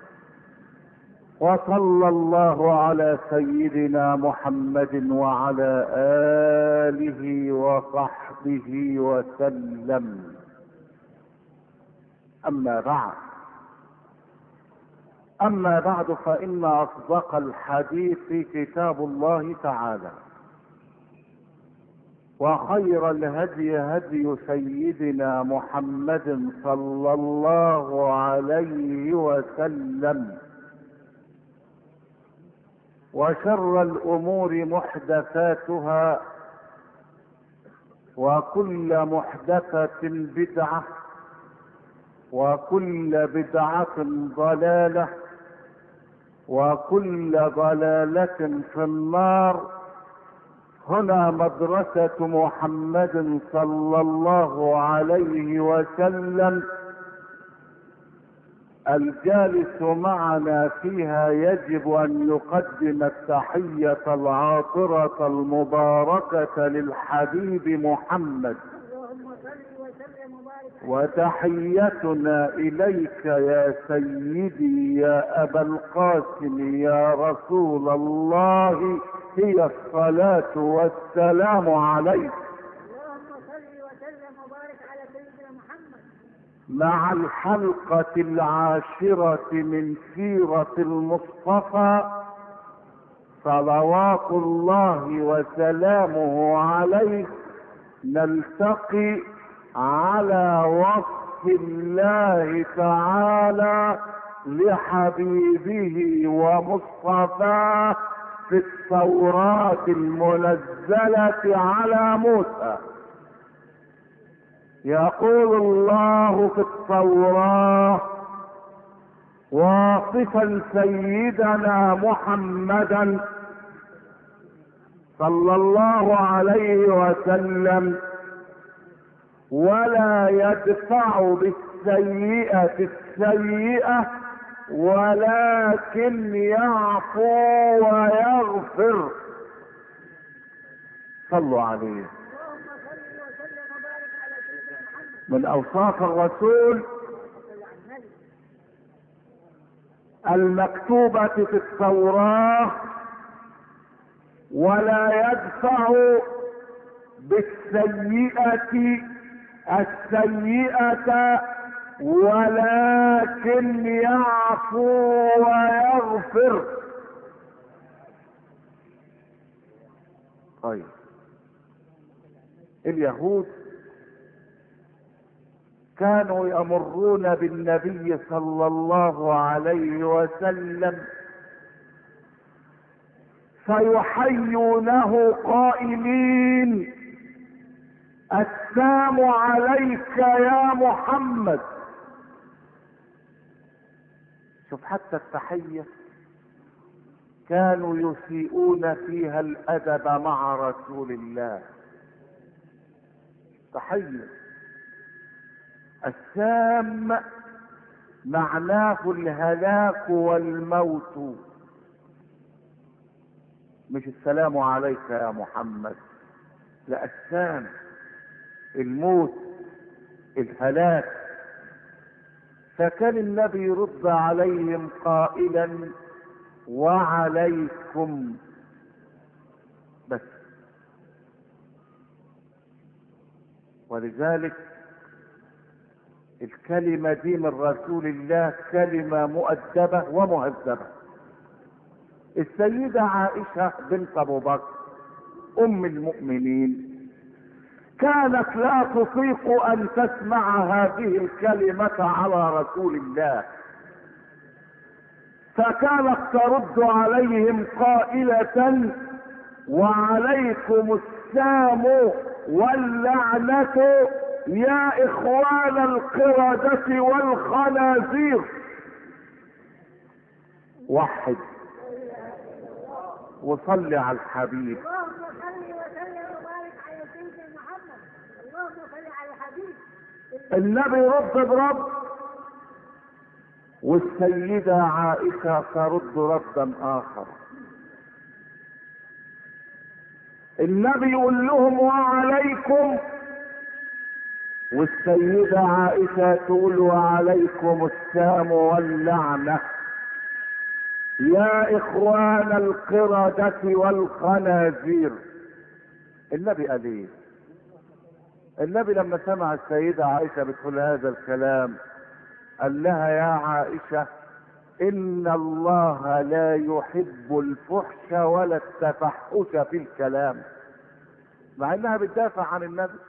وصلى الله على سيدنا محمد وعلى اله وصحبه وسلم اما بعد اما بعد فان اصدق الحديث كتاب الله تعالى وخير الهدي هدي سيدنا محمد صلى الله عليه وسلم وشر الامور محدثاتها وكل محدثه بدعه وكل بدعه ضلاله وكل ضلاله في النار هنا مدرسه محمد صلى الله عليه وسلم الجالس معنا فيها يجب ان يقدم التحيه العاطره المباركه للحبيب محمد اللهم صل وسلم وبارك على وتحيتنا اليك يا سيدي يا ابا القاسم يا رسول الله هي الصلاه والسلام عليك اللهم صل وسلم وبارك على سيدنا محمد مع الحلقه العاشره من سيره المصطفى صلوات الله وسلامه عليه نلتقي على وصف الله تعالى لحبيبه ومصطفاه في التوراة المنزلة على موسى يقول الله في التوراة واصفا سيدنا محمدا صلى الله عليه وسلم ولا يدفع بالسيئة السيئة ولكن يعفو ويغفر صلوا عليه اللهم صل وسلم وبارك على سيدنا محمد من اوصاف الرسول صل على النبي المكتوبة في التوراة ولا يدفع بالسيئة السيئة ولكن يعفو ويغفر طيب اليهود كانوا يمرون بالنبي صلى الله عليه وسلم فيحيونه قائلين السلام عليك يا محمد شوف حتى التحية كانوا يسيئون فيها الأدب مع رسول الله تحية السام معناه الهلاك والموت مش السلام عليك يا محمد لا السام الموت الهلاك فكان النبي يرد عليهم قائلا وعليكم بس ولذلك الكلمة دي من رسول الله كلمة مؤدبة ومهذبة السيدة عائشة بنت أبو بكر أم المؤمنين كانت لا تطيق أن تسمع هذه الكلمة على رسول الله فكانت ترد عليهم قائلة وعليكم السام واللعنة يا إخوان القردة والخنازير وحد وصل على الحبيب اللهم صل وسلم وبارك على سيدنا محمد اللهم صل على الحبيب النبي رد برد والسيدة عائشة ترد ردا آخر النبي يقول لهم وعليكم والسيدة عائشة تقول وعليكم السام واللعنة يا إخوان القردة والخنازير النبي قال ايه النبي لما سمع السيدة عائشة بتقول هذا الكلام قال لها يا عائشة إن الله لا يحب الفحش ولا التفحش في الكلام مع إنها بتدافع عن النبي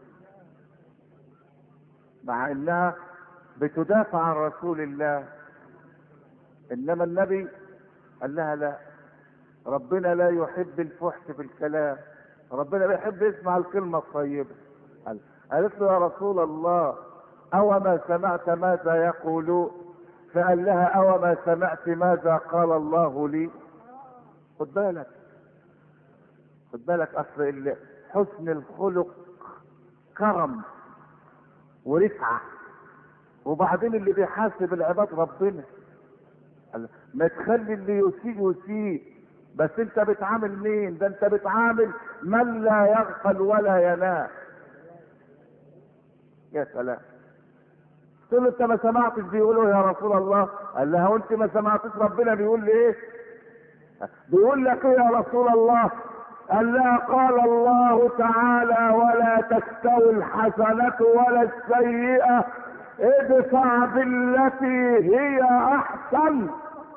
مع إنها بتدافع عن رسول الله إنما النبي قال لها لا ربنا لا يحب الفحش في الكلام ربنا بيحب يسمع الكلمة الطيبة قال- قالت له يا رسول الله أو ما سمعت ماذا يقولون فقال لها أو ما سمعت ماذا قال الله لي خد بالك خد بالك أصل ال- حسن الخلق كرم ورفعة وبعدين اللي بيحاسب العباد ربنا قال- ما تخلي اللي يسيء يسيء بس انت بتعامل مين ده انت بتعامل من لا يغفل ولا ينام يا سلام قلت له انت ما سمعتش بيقولوا يا رسول الله قال لها وانت ما سمعتش ربنا بيقول لي ايه بيقول لك ايه يا رسول الله قال لها قال الله تعالى ولا تستوي الحسنة ولا السيئة ادفع بالتي هي احسن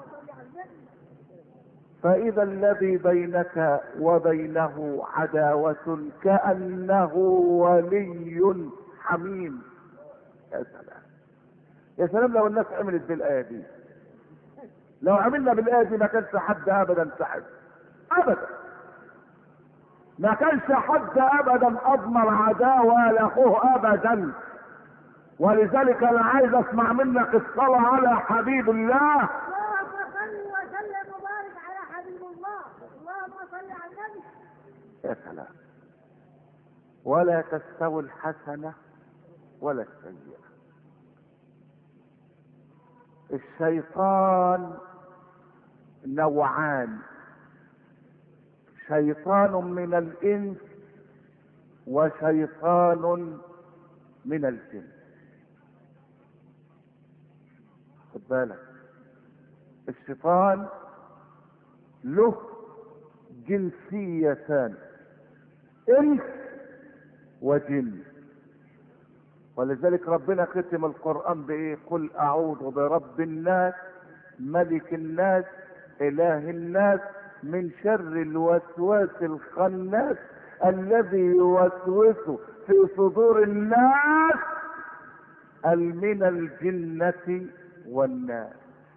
فإذا الذي بينك وبينه عداوة كأنه ولي حميم يا سلام يا سلام لو الناس عملت بالآية دي لو عملنا بالآية دي ما كانش حد أبدا سحب أبدا ما كانش حد أبدا أضمن عداوة لأخوه أبدا ولذلك أنا عايز أسمع منك الصلاة على حبيب الله اللهم صل وسلم وبارك على حبيب الله اللهم صل على النبي يا سلام ولا تستوي الحسنة ولا السيئة الشيطان نوعان شيطان من الإنس وشيطان من الجن خد بالك الشيطان له جنسيتان انس وجن ولذلك ربنا ختم القرآن بإيه؟ قل أعوذ برب الناس ملك الناس إله الناس من شر الوسواس الخناس الذي يوسوس في صدور الناس من الجنة والناس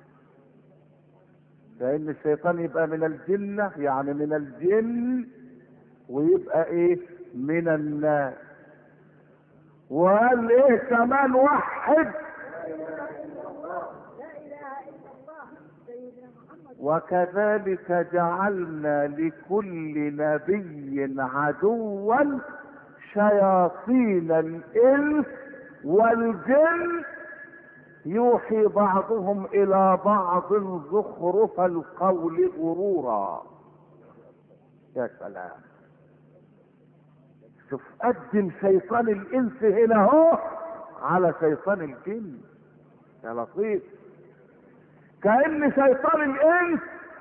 فإن الشيطان يبقى من الجنة يعني من الجن ويبقى إيه من الناس وقال إيه كمان وحد لا اله الا الله سيدنا محمد وكذلك جعلنا لكل نبي عدوا شياطين الانس والجن يوحي بعضهم الى بعض زخرف القول غرورا يا سلام شوف قدم شيطان الانس هنا اهو على شيطان الجن يا لطيف كأن شيطان الإنس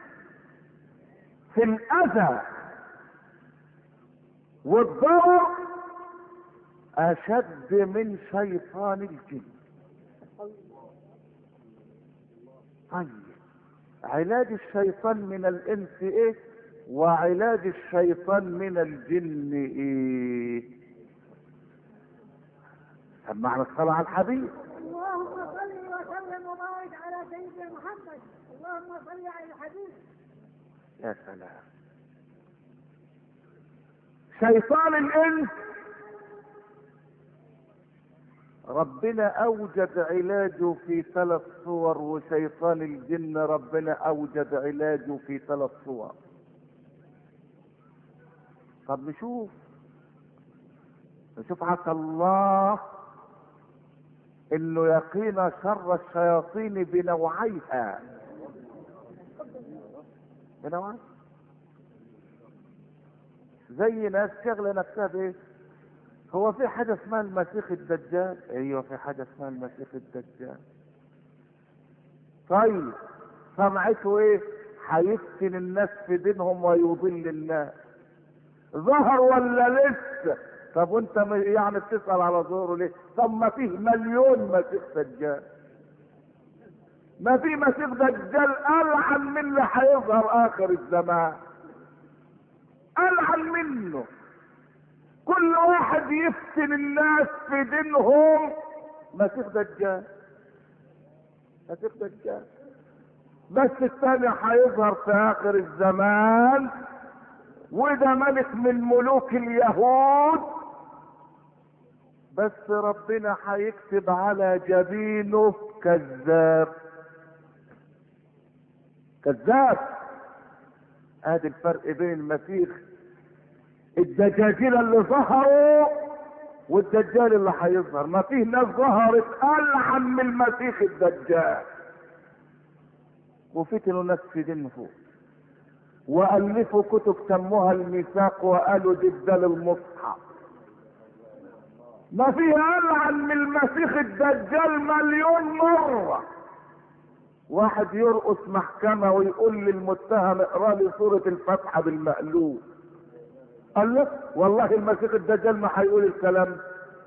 في الأذى والضرر أشد من شيطان الجن طيب علاج الشيطان من الإنس إيه وعلاج الشيطان من الجن إيه سمعنا الصلاة على الحبيب اللهم صل وسلم وبارك على سيدنا محمد اللهم صل على الحبيب يا سلام شيطان الانس ربنا اوجد علاجه في ثلاث صور وشيطان الجن ربنا اوجد علاجه في ثلاث صور طب نشوف نشوف عسى الله انه يقينا شر الشياطين بنوعيها بنوعيها زي ناس شغله نفسها بايه هو في حاجه اسمها المسيح الدجال ايوه في حاجه اسمها المسيح الدجال طيب سمعته ايه هيفتن الناس في دينهم ويضل الناس ظهر ولا لسه طب وانت م- يعني بتسأل على ظهوره ليه طب ما فيه مليون مسيح دجال ما في مسيح دجال ألعن من اللي هيظهر آخر الزمان ألعن منه كل واحد يفتن الناس في دينهم مسيح دجال مسيح دجال بس الثاني هيظهر في آخر الزمان وده ملك من ملوك اليهود بس ربنا هيكتب على جبينه كذاب كذاب ادي الفرق بين المسيح الدجاجيل اللي ظهروا والدجال اللي هيظهر ما فيه ناس ظهرت العن من المسيح الدجال وفتنوا ناس في دينهم والفوا كتب سموها الميثاق وقالوا دجال المصحف ما فيها العن من المسيح الدجال مليون مره واحد يرقص محكمه ويقول للمتهم اقرا لي سوره الفاتحه بالمقلوب قال له والله المسيح الدجال ما هيقول الكلام ده.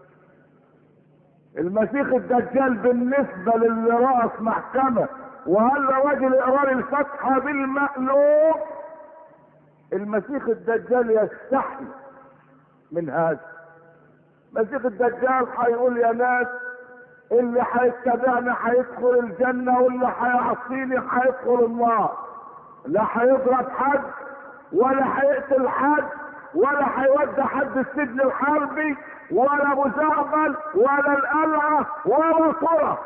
المسيح الدجال بالنسبه للي رقص محكمه وقال له راجل اقرا لي الفاتحه بالمقلوب المسيح الدجال يستحي من هذا المسيح الدجال هيقول يا ناس اللي هيتبعني هيدخل الجنة واللي هيعصيني هيدخل النار لا هيضرب حد ولا هيقتل حد ولا هيودي حد السجن الحربي ولا ابو زعبل ولا القلعة ولا صرة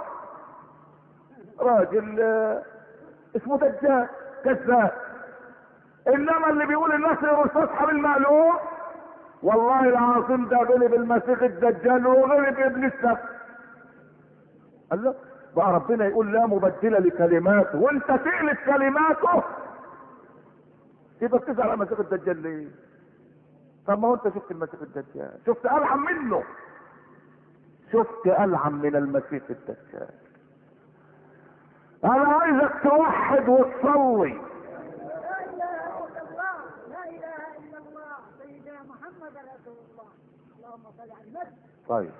راجل آه، اسمه دجال كذاب انما اللي بيقول الناس يرصصها بالمقلوب والله العظيم ده غلب المسيح الدجال وغلب ابن السبت قال له بقى ربنا يقول لا مبدل لكلماته وانت تقلب كلماته يبقى بتزعل على المسيح الدجال ليه؟ طب ما هو انت شفت المسيح الدجال شفت العن منه شفت العن من المسيح الدجال انا عايزك توحد وتصلي لا اله الا الله لا اللهم صل على النبي طيب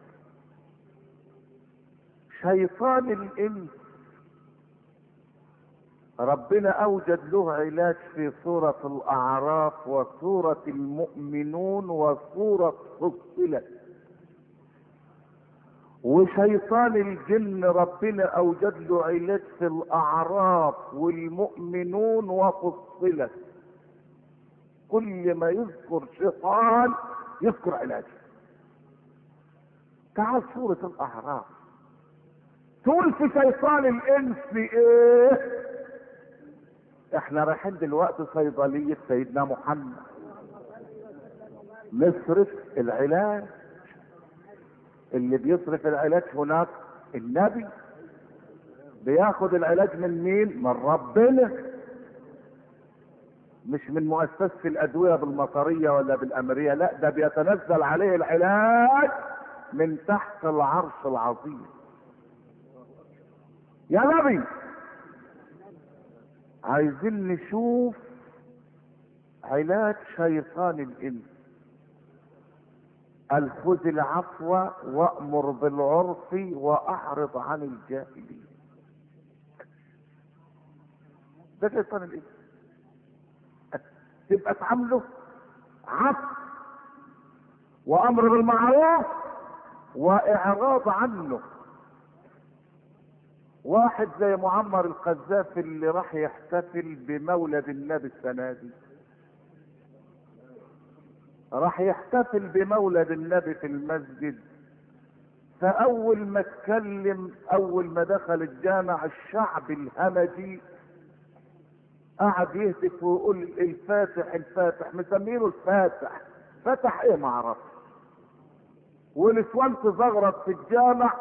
شيطان الانس ربنا اوجد له علاج في سورة الاعراف وسورة المؤمنون وسورة فصلت وشيطان الجن ربنا اوجد له علاج في الاعراف والمؤمنون وفصلت كل ما يذكر شيطان يذكر علاجه تعال سورة الاعراف تقول في شيطان الانس ايه احنا رايحين دلوقتي صيدلية سيدنا محمد نصرف العلاج اللي بيصرف العلاج هناك النبي بياخد العلاج من مين من ربنا مش من مؤسسة الأدوية بالمطرية ولا بالأمرية لا ده بيتنزل عليه العلاج من تحت العرش العظيم يا نبي عايزين نشوف علاج شيطان الإنس قال خذ العفو وأمر بالعرف وأعرض عن الجاهلين ده شيطان الإنس تبقى تعامله عفو وأمر بالمعروف وإعراض عنه واحد زي معمر القذافي اللي راح يحتفل بمولد النبي السنة دي راح يحتفل بمولد النبي في المسجد فأول ما اتكلم أول ما دخل الجامع الشعب الهمجي قعد يهتف ويقول الفاتح الفاتح مسمينه الفاتح فتح ايه معرفش ونسوان تزغرط في الجامع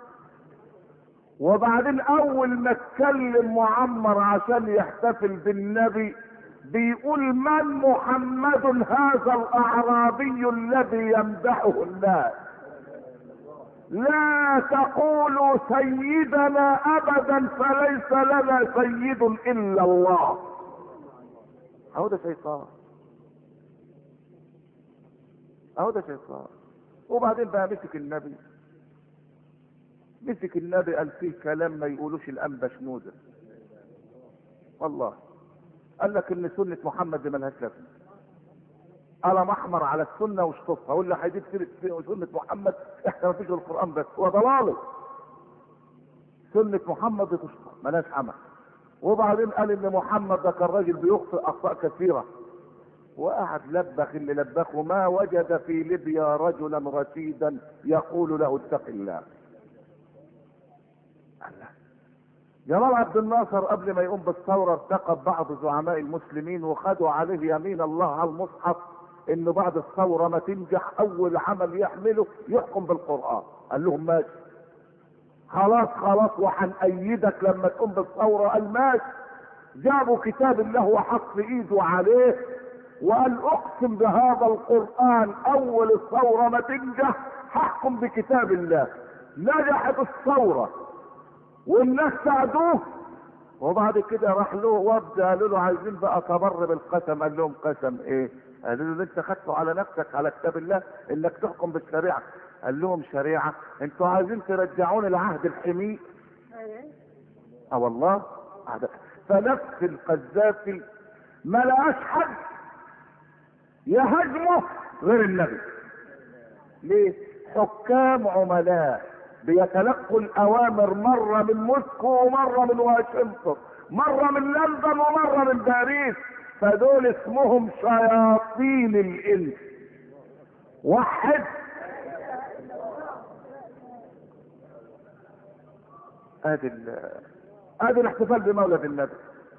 وبعدين اول ما اتكلم معمر عشان يحتفل بالنبي بيقول من محمد هذا الاعرابي الذي يمدحه الناس لا تقولوا سيدنا ابدا فليس لنا سيد الا الله اهو ده شيطان اهو ده شيطان وبعدين بقى مسك النبي مسك النبي قال فيه كلام ما يقولوش الانبا شنوده والله قال لك ان سنه محمد دي ملهاش لازمه قلم احمر على السنه واشطفها واللي هيجيب سيره سنه محمد احنا ما فيش القران بس هو ضلاله سنه محمد دي تشطف ملهاش عمل وبعدين قال ان محمد ده كان راجل بيخطئ اخطاء كثيره وقعد لبخ اللي لبخه ما وجد في ليبيا رجلا رشيدا يقول له اتق الله الله جمال عبد الناصر قبل ما يقوم بالثورة ارتقب بعض زعماء المسلمين وخدوا عليه يمين الله على المصحف انه بعد الثورة ما تنجح اول عمل يحمله يحكم بالقرآن قال لهم ماشي خلاص خلاص وهنأيدك لما تقوم بالثورة قال ماشي جابوا كتاب الله وحط ايده عليه وقال اقسم بهذا القرآن اول الثورة ما تنجح هحكم بكتاب الله نجحت الثورة والناس ساعدوه وبعد كده راح له وفد قالوا له عايزين بقى تبر بالقسم قال لهم قسم ايه؟ قالوا له انت خدته على نفسك على كتاب الله انك تحكم بالشريعه قال لهم شريعه انتوا عايزين ترجعوني لعهد الحميد اه والله فنفس القذافي ما لقاش حد يهاجمه غير النبي ليه؟ حكام عملاء بيتلقوا الاوامر مره من موسكو ومره من واشنطن مره من لندن ومره من باريس فدول اسمهم شياطين الانس وحد ادي ادي الاحتفال بمولد النبي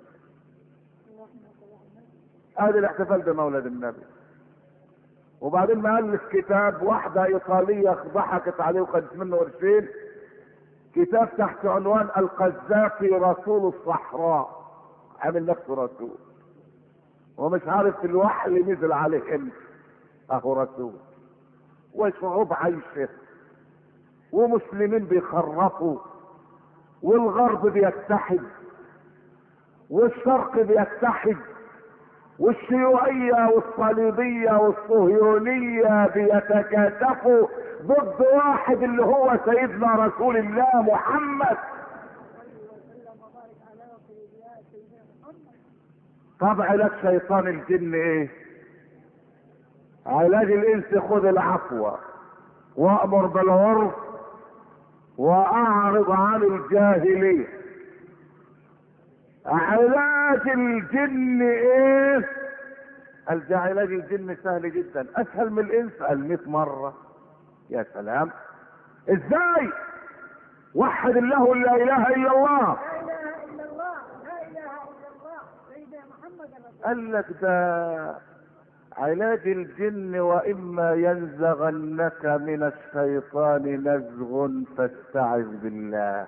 ادي الاحتفال بمولد النبي وبعدين ما الف كتاب واحده ايطاليه ضحكت عليه وخدت منه قرشين كتاب تحت عنوان القذافي رسول الصحراء عامل نفسه رسول ومش عارف الوحي اللي نزل عليه امتى اهو رسول وشعوب عايشه ومسلمين بيخرفوا والغرب بيتحد والشرق بيتحد والشيوعية والصليبية والصهيونية بيتكاتفوا ضد واحد اللي هو سيدنا رسول الله محمد وسلم وبارك على سيدنا سيدنا محمد طب علاج شيطان الجن ايه علاج الانس خذ العفو وامر بالعرف واعرض عن الجاهليه علاج الجن ايه قال ده علاج الجن سهل جدا اسهل من الانس قال 100 مره يا سلام ازاي وحد الله لا اله الا الله لا اله الا الله لا اله الا الله سيدنا محمد رسول قال لك ده علاج الجن واما ينزغنك من الشيطان نزغ فاستعذ بالله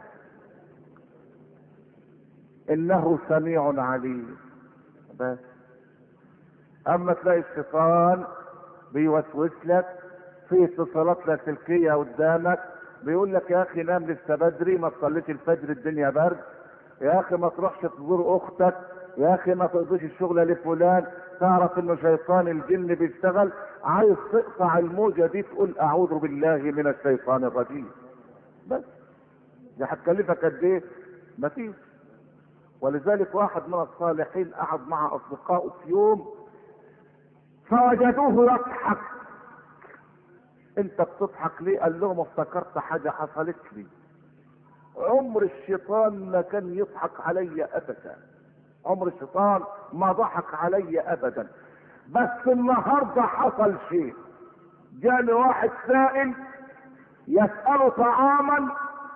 انه سميع عليم بس اما تلاقي الشيطان بيوسوس لك في اتصالات لاسلكيه قدامك بيقول لك يا اخي نام لسه بدري ما تصليش الفجر الدنيا برد يا اخي ما تروحش تزور اختك يا اخي ما تقضيش الشغله لفلان تعرف انه شيطان الجن بيشتغل عايز تقطع الموجه دي تقول اعوذ بالله من الشيطان الرجيم بس دي هتكلفك قد ايه؟ مفيش ولذلك واحد من الصالحين قعد مع اصدقائه في يوم فوجدوه يضحك انت بتضحك ليه قال لهم افتكرت حاجه حصلت لي عمر الشيطان ما كان يضحك علي ابدا عمر الشيطان ما ضحك علي ابدا بس النهارده حصل شيء جاني واحد سائل يسأل طعاما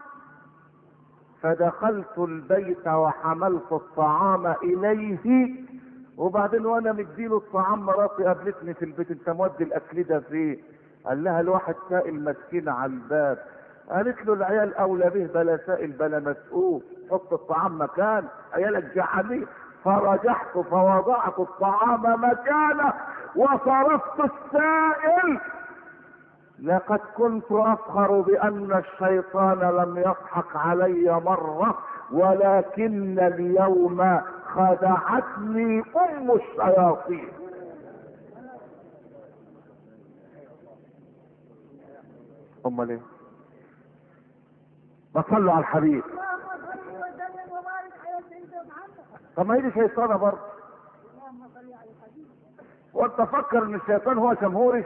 فدخلت البيت وحملت الطعام اليه وبعدين وانا مديله الطعام مراتي قابلتني في البيت انت مودي الاكل ده فين قال لها الواحد سائل مسكين على الباب قالت له العيال اولى به بلا سائل بلا مسؤول حط الطعام مكان عيالك جعانين فرجحت فوضعت الطعام مكانه وصرفت السائل لقد كنت افخر بان الشيطان لم يضحك علي مره ولكن اليوم خدعتني ام الشياطين امال ايه بصلوا على الحبيب اللهم صل وسلم وبارك على سيدنا محمد طب ما هي دي شيطانه برضه اللهم صل على الحبيب وانت فكر ان الشيطان هو جمهوري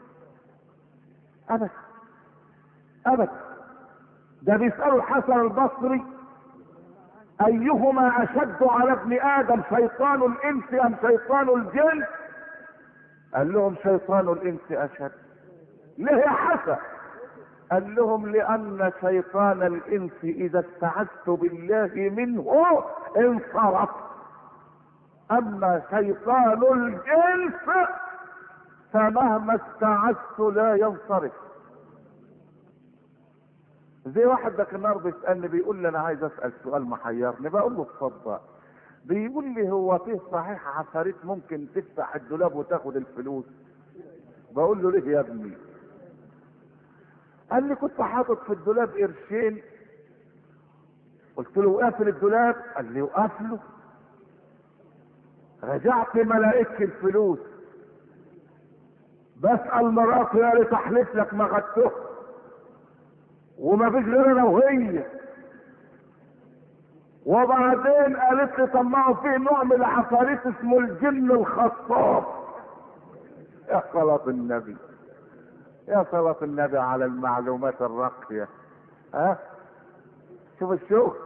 ابدا ابدا ده بيسالوا الحسن البصري ايهما اشد على ابن ادم شيطان الانس ام شيطان الجن قال لهم شيطان الانس اشد ليه يا حسن قال لهم لان شيطان الانس اذا استعذت بالله منه انصرف اما شيطان الجنس فمهما استعذت لا ينصرف زي واحد ده كان النهارده بيسالني بيقول لي انا عايز اسال سؤال محيرني بقول له اتفضل بيقول لي هو فيه صحيح عفاريت ممكن تفتح الدولاب وتاخد الفلوس بقول له ليه يا ابني قال لي كنت حاطط في الدولاب قرشين قلت له قافل الدولاب قال لي وقافله رجعت ما لقيتش الفلوس بسأل مراتي يا ريت احلف لك ما خدته وما فيش غير انا وهي وبعدين قالت لي طب ما هو في نوع من العفاريت اسمه الجن الخطاب يا صلاة النبي يا صلاة النبي على المعلومات الراقية ها شوف الشغل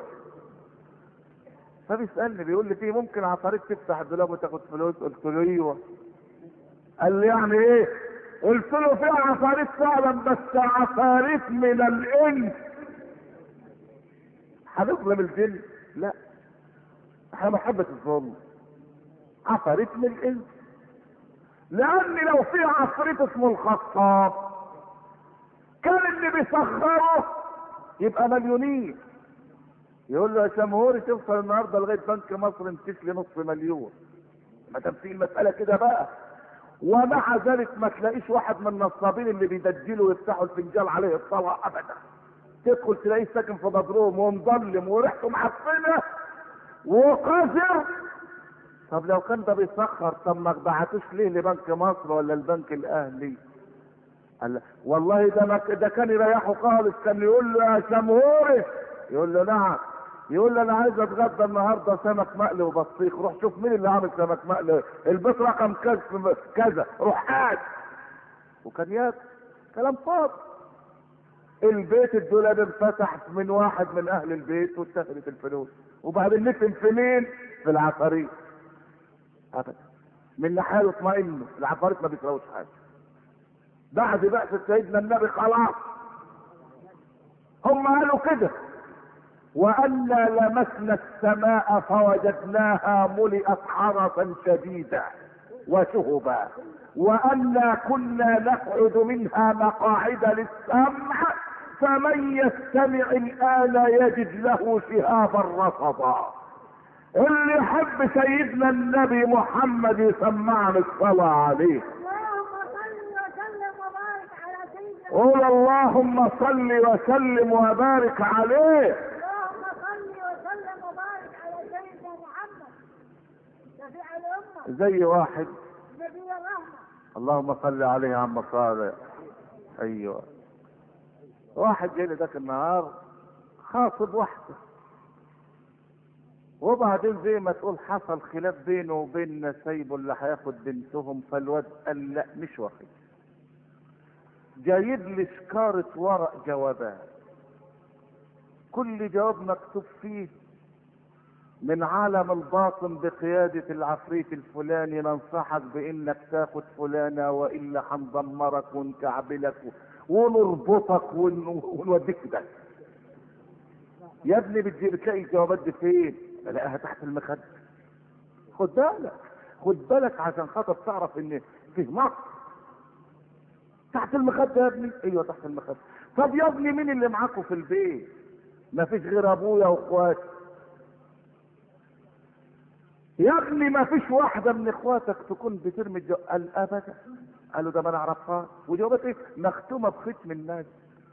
فبيسألني بيقول لي في ممكن عفاريت تفتح الدولاب وتاخد فلوس قلت له ايوه قال لي يعني ايه قلت له في عفاريت فعلا بس عفاريت من الانس هنظلم الجن لا احنا محبة الظلم عفاريت من الانس لان لو في عفريت اسمه الخطاب كان اللي بيسخره يبقى مليونير يقول له يا شمهوري توصل النهارده لغايه بنك مصر انتش لي نص مليون ما دام في المساله كده بقى ومع ذلك ما تلاقيش واحد من النصابين اللي بيدجلوا ويفتحوا الفنجان عليه الطلع ابدا تدخل تلاقيه ساكن في بدروم ومظلم وريحته معفنه وقذر طب لو كان ده بيسخر طب ما بعتوش ليه لبنك مصر ولا البنك الاهلي قال لا، والله ده ما ده كان يريحه خالص كان يقول له يا شمهوري يقول له نعم يقول له انا عايز اتغدى النهارده سمك مقلي وبطيخ روح شوف مين اللي عامل سمك مقلي البيت رقم كذا كذا روح قاعد وكان ياكل كلام فاضي البيت الدولاب انفتح من واحد من اهل البيت واتخذت الفلوس وبعدين نتم في مين في العفاريت ابدا من ناحيه اطمئنوا العفاريت ما بيسراوش حاجه بعد بعثة سيدنا النبي خلاص هم قالوا كده وأنا لمسنا السماء فوجدناها ملئت حرسا شديدا وشهبا وأنا كنا نقعد منها مقاعد للسمع فمن يستمع الآن يجد له شهابا رصدا اللي يحب سيدنا النبي محمد يسمعنا الصلاة عليه اللهم صل وسلم وبارك عليه قول اللهم صل وسلم وبارك عليه اللهم صل وسلم وبارك على سيدنا محمد شفيع الأمة زي واحد نبي الرحمة اللهم صل عليه يا عم صالح ايوه واحد جاي لي ذاك النهار خاطب واحده وبعدين زي ما تقول حصل خلاف بينه وبين نسيبه اللي هياخد بنتهم فالواد قال لا مش واخد جايب لي شكارة ورق جوابات كل جواب مكتوب فيه من عالم الباطن بقيادة العفريت الفلاني ننصحك بانك تاخد فلانة والا هندمرك ونكعبلك ونربطك ون- ونوديك في ده يا ابني بتجي بتلاقي الجوابات دي فين؟ بلاقيها تحت المخدة خد بالك خد بالك عشان خاطر تعرف ان فيه مصر تحت المخدة يا ابني ايوه تحت المخدة طب يا ابني مين اللي معاكوا في البيت ما فيش غير ابويا واخواتي يا ابني ما فيش واحدة من اخواتك تكون بترمي الجو... قال ابدا قالوا ده ما نعرفها وجوابات ايه مختومة بختم الناس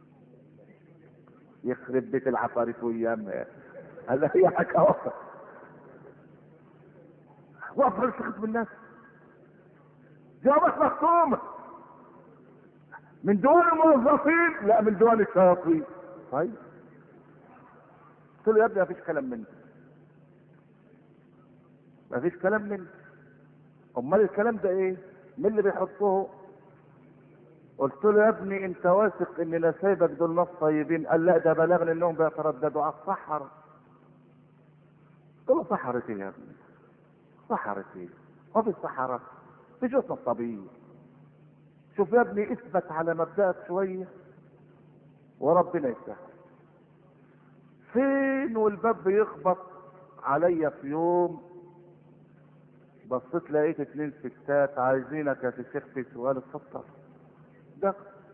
يخرب بيت العفاريت وايامها هذا هي حكا واحدة وافضل ختم الناس جوابات مختومة من دول الموظفين لا من دول الشياطين طيب قلت له يا ابني مفيش كلام منك مفيش كلام منك امال الكلام ده ايه مين اللي بيحطه قلت له يا ابني انت واثق ان نسايبك دول ناس طيبين قال لا ده بلغني انهم بيترددوا على الصحراء قلت له صحراء ايه يا ابني صحراء ايه هو في الصحراء في جسم الطبيعي شوف يا ابني اثبت على مبدأك شوية وربنا يسهل فين والباب بيخبط عليا في يوم بصيت لقيت اتنين ستات عايزينك يا شيخ في سؤال اتفضل ده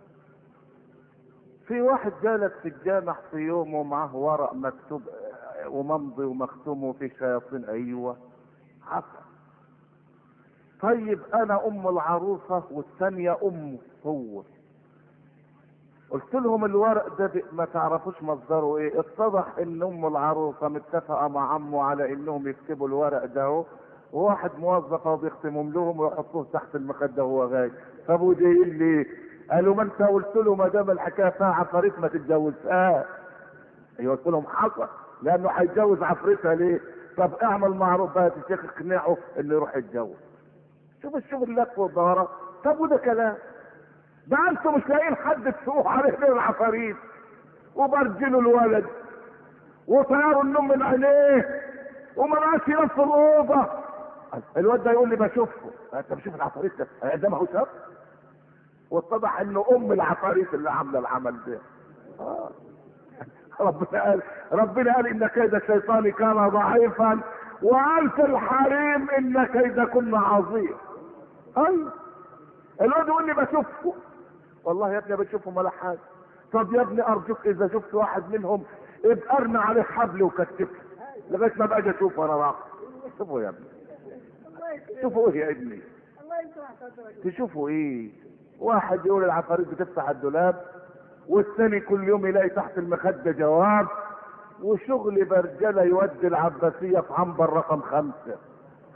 في واحد جالك في الجامع في يوم ومعاه ورق مكتوب آه، وممضي ومختوم وفيه شياطين ايوه حصل طيب انا ام العروسة والثانية امه هو قلت لهم الورق ده ب- ما تعرفوش مصدره ايه اتضح ان ام العروسة متفقة مع عمه على انهم يكتبوا الورق ده اهو وواحد موظف اهو بيختمهم لهم ويحطوه تحت المخدة وهو غايب طب ودي لي قالوا ما انت قلت له ما دام الحكايه فيها عفاريت ما تتجوزهاش ايوه قلت لهم حصل لانه هيتجوز عفريتها ليه طب اعمل معروف بقى يا شيخ اقنعه انه يروح يتجوز شوف الشغل اللف والدورة طب وده كلام ده انتوا مش لاقيين حد تسوق عليه غير العفاريت وبرجلوا الولد وطيروا النوم من عينيه وما بقاش ينام في الاوضه الواد ده يقول لي بشوفه انت بشوف العفاريت ده ده ما هو شاف واتضح انه ام العفاريت اللي عامله العمل ده آه. ربنا قال ربنا قال ان كيد الشيطان كان ضعيفا وقال في الحريم ان كيدكن عظيم ايوه الواد يقول لي بشوفه والله يا ابني بشوفهم ولا حاجه طب يا ابني ارجوك اذا شفت واحد منهم ابقى ارمي عليه حبل وكتفه لغايه ما باجي اشوفه انا راح شوفوا يا ابني الله يكرمك شوفوا ايه يا ابني الله يشرح صدرك تشوفوا ايه واحد يقول العفاريت بتفتح الدولاب والثاني كل يوم يلاقي تحت المخدة جواب وشغل برجلة يودي العباسية في عنبر رقم خمسة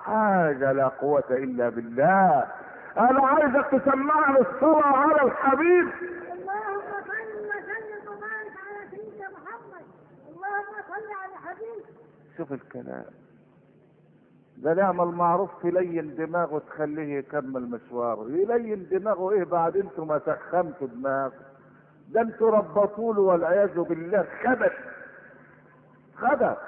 حاجة لا قوة الا بالله انا عايزك تسمعني الصلاة على الحبيب اللهم صل وسلم وبارك على سيدنا محمد اللهم صل على حبيب شوف الكلام ده نعمل معروف تلين دماغه تخليه يكمل مشواره يلين دماغه ايه بعد انتوا ما سخنتوا دماغه ده انتوا ربطوا له والعياذ بالله خبث خبث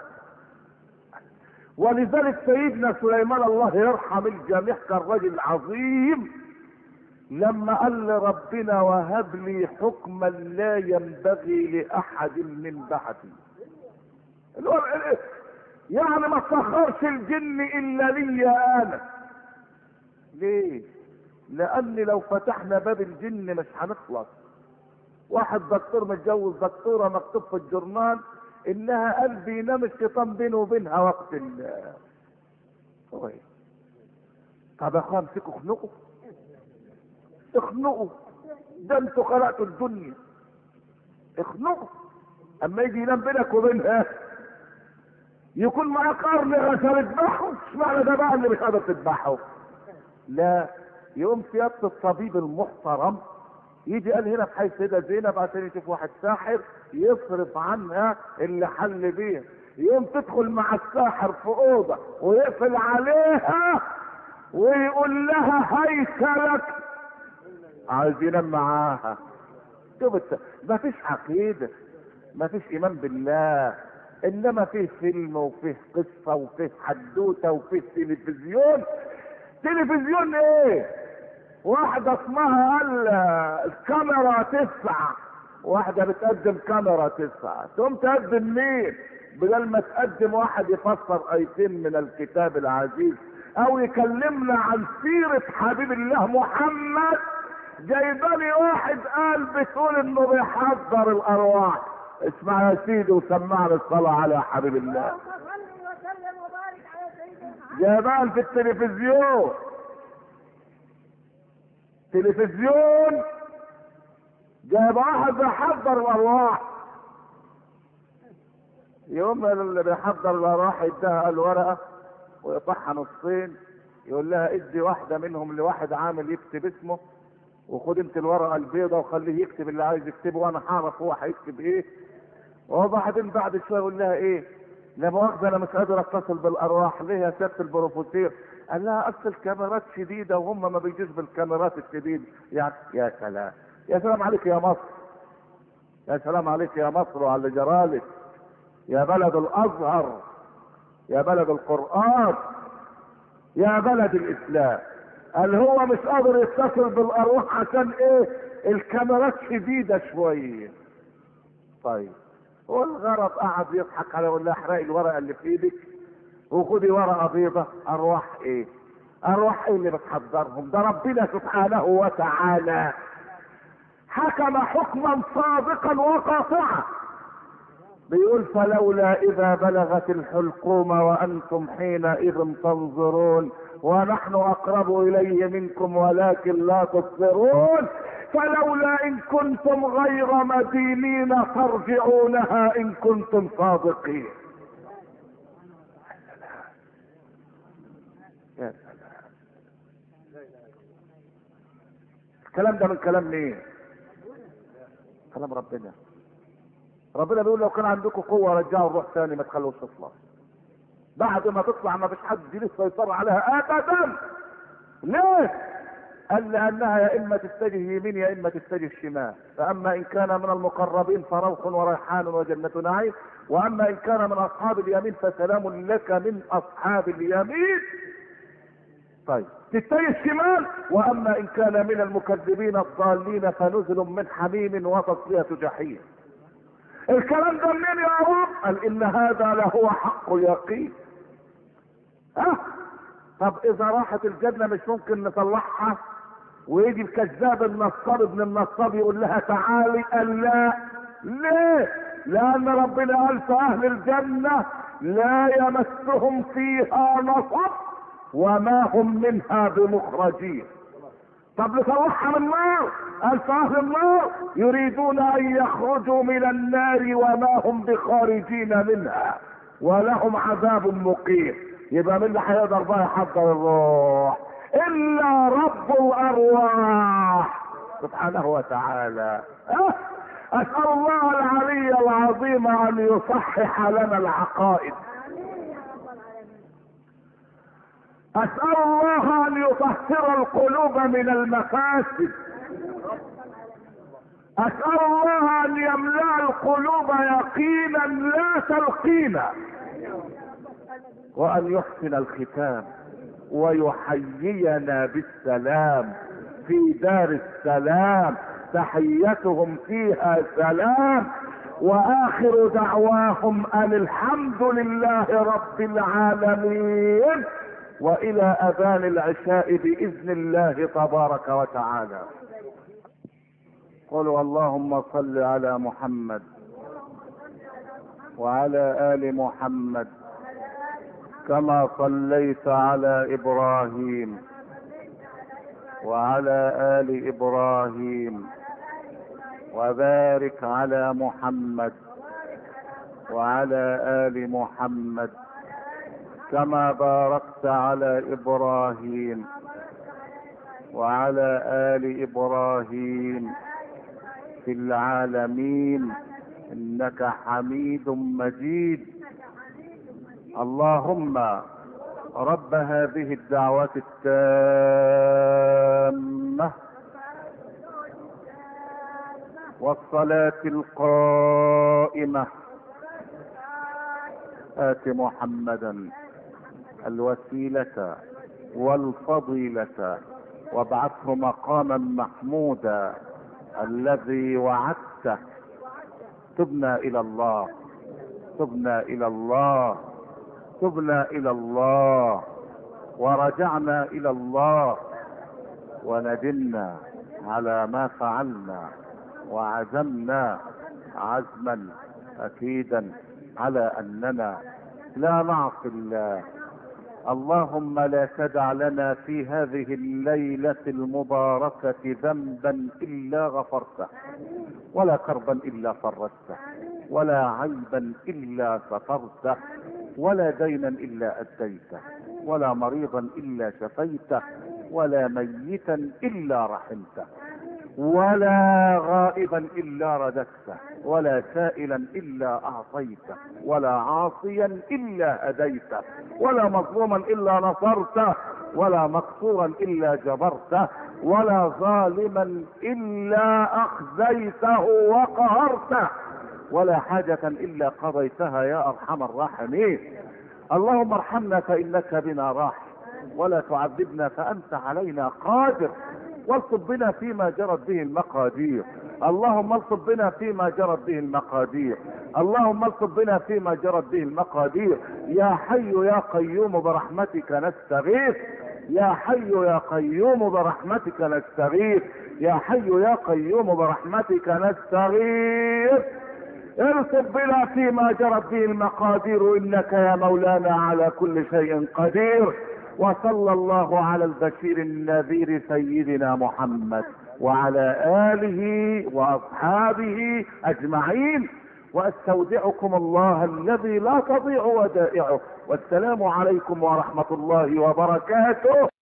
ولذلك سيدنا سليمان الله يرحم الجميع كان رجل عظيم لما قال لربنا وهب لي حكما لا ينبغي لاحد من بعدي اللي هو يعني ما تسخرش الجن الا لي انا ليه لان لو فتحنا باب الجن مش هنخلص واحد دكتور متجوز دكتوره مكتوب في الجورنال انها قلب ينام الشيطان بينه وبينها وقت ال هو ايه طب يا اخويا امسكوا خنقوا اخنقوا ده انتوا خلقتوا الدنيا اخنقوا اما يجي ينام بينك وبينها يكون معاك قرن غسل تذبحه اشمعنى ده بقى اللي مش قادر تذبحه لا يقوم سيادة الطبيب المحترم يجي قال هنا في حي السيدة زينب عشان يشوف واحد ساحر يصرف عنها اللي حل بيها يقوم تدخل مع الساحر في اوضه ويقفل عليها ويقول لها هيكلك عايز ينام معاها شوف الت- ما فيش عقيده ما فيش ايمان بالله انما فيه فيلم وفيه قصه وفيه حدوته وفيه تلفزيون تلفزيون ايه واحدة اسمها قال الكاميرا تسعة واحدة بتقدم كاميرا تسعة تقوم تقدم مين بدل ما تقدم واحد يفسر ايتين من الكتاب العزيز او يكلمنا عن سيرة حبيب الله محمد جايبالي واحد قال بتقول انه بيحضر الارواح اسمع يا سيدي وسمعنا الصلاة على حبيب الله اللهم صل وسلم وبارك على سيدنا محمد جايبان في التلفزيون تلفزيون جايب واحد بيحضر الارواح يوم اللي بيحضر الارواح يديها الورقه ويقطعها نصين يقول لها ادي واحده منهم لواحد عامل يكتب اسمه وخد انت الورقه البيضاء وخليه يكتب اللي عايز يكتبه وانا هعرف هو هيكتب ايه وبعدين بعد شويه يقول لها ايه لا مؤاخذه انا مش قادر اتصل بالارواح ليه يا سياده البروفيسور قال لها اصل الكاميرات شديده وهم ما بيجوش بالكاميرات الشديده يعني يا سلام يا سلام عليك يا مصر يا سلام عليك يا مصر وعلى اللي جرالك يا بلد الازهر يا بلد القران يا بلد الاسلام قال هو مش قادر يتصل بالارواح عشان ايه الكاميرات شديده شويه طيب والغرض قعد يضحك على يقول لها احرقي الورقه اللي في ايدك وخدي ورقه بيضة ارواح ايه ارواح ايه اللي بتحضرهم ده ربنا سبحانه وتعالى حكم حكما صادقا وقاطعا بيقول فلولا اذا بلغت الحلقوم وانتم حينئذ تنظرون ونحن اقرب اليه منكم ولكن لا تبصرون فلولا ان كنتم غير مدينين ترجعونها ان كنتم صادقين يا سلام الكلام ده من كلام مين كلام ربنا ربنا بيقول لو كان عندكم قوة رجعوا الروح تاني ما تخلوش تطلع بعد ما تطلع ما فيش حد ليه السيطرة عليها ابدا ليه قال لانها يا اما تتجه يمين يا اما تتجه شمال فاما ان كان من المقربين فروح وريحان وجنة نعيم واما ان كان من اصحاب اليمين فسلام لك من اصحاب اليمين طيب تتجه الشمال واما ان كان من المكذبين الضالين فنزل من حميم وتصلية جحيم الكلام ده منين يا رب قال ان هذا لهو حق اليقين ها طب اذا راحت الجنة مش ممكن نطلعها ويجي الكذاب النصاب ابن النصاب يقول لها تعالي قال لا ليه لان ربنا قال في اهل الجنة لا يمسهم فيها نصب وما هم منها بمخرجين طب نطلعها من النار قال في اهل النار يريدون ان يخرجوا من النار وما هم بخارجين منها ولهم عذاب مقيم يبقى مين اللي هيقدر بقى يحضر الروح الا رب الارواح سبحانه وتعالى أه؟ اسال الله العلي العظيم ان يصحح لنا العقائد آمين يا رب العالمين اسال الله ان يطهر القلوب من المفاسد اسال الله ان يملا القلوب يقينا لا تلقينا وان يحسن الختام ويحيينا بالسلام في دار السلام تحيتهم فيها سلام واخر دعواهم ان الحمد لله رب العالمين والى اذان العشاء باذن الله تبارك وتعالى قولوا اللهم صل على محمد وعلى ال محمد كما صليت على ابراهيم وعلى ال ابراهيم وبارك على محمد وعلى ال محمد كما باركت على ابراهيم وعلى ال ابراهيم في العالمين انك حميد مجيد اللهم رب هذه الدعوة التامة والصلاة القائمة آت محمدا الوسيلة والفضيلة وابعثه مقاما محمودا الذي وعدته تبنا الى الله تبنا الى الله تبنا الى الله ورجعنا الى الله وندمنا على ما فعلنا وعزمنا عزما اكيدا على اننا لا نعصي الله اللهم لا تدع لنا في هذه الليلة المباركة ذنبا إلا غفرته ولا كربا إلا فرجته ولا عيبا إلا سترته ولا دينا إلا أديته ولا مريضا إلا شفيته ولا ميتا إلا رحمته ولا غائبا الا رددته ولا سائلا الا اعطيته ولا عاصيا الا هديته ولا مظلوما الا نصرته ولا مقصورا الا جبرته ولا ظالما الا اخزيته وقهرته ولا حاجة الا قضيتها يا ارحم الراحمين اللهم ارحمنا فانك بنا راحم ولا تعذبنا فانت علينا قادر والطب بنا فيما جرت به المقادير اللهم الطب بنا فيما جرت به المقادير اللهم الطب بنا فيما جرت به المقادير يا حي يا قيوم برحمتك نستغيث يا حي يا قيوم برحمتك نستغيث يا حي يا قيوم برحمتك نستغيث ارصد بنا فيما جرت به المقادير انك يا مولانا على كل شيء قدير وصلى الله على البشير النذير سيدنا محمد وعلى اله واصحابه اجمعين واستودعكم الله الذي لا تضيع ودائعه والسلام عليكم ورحمه الله وبركاته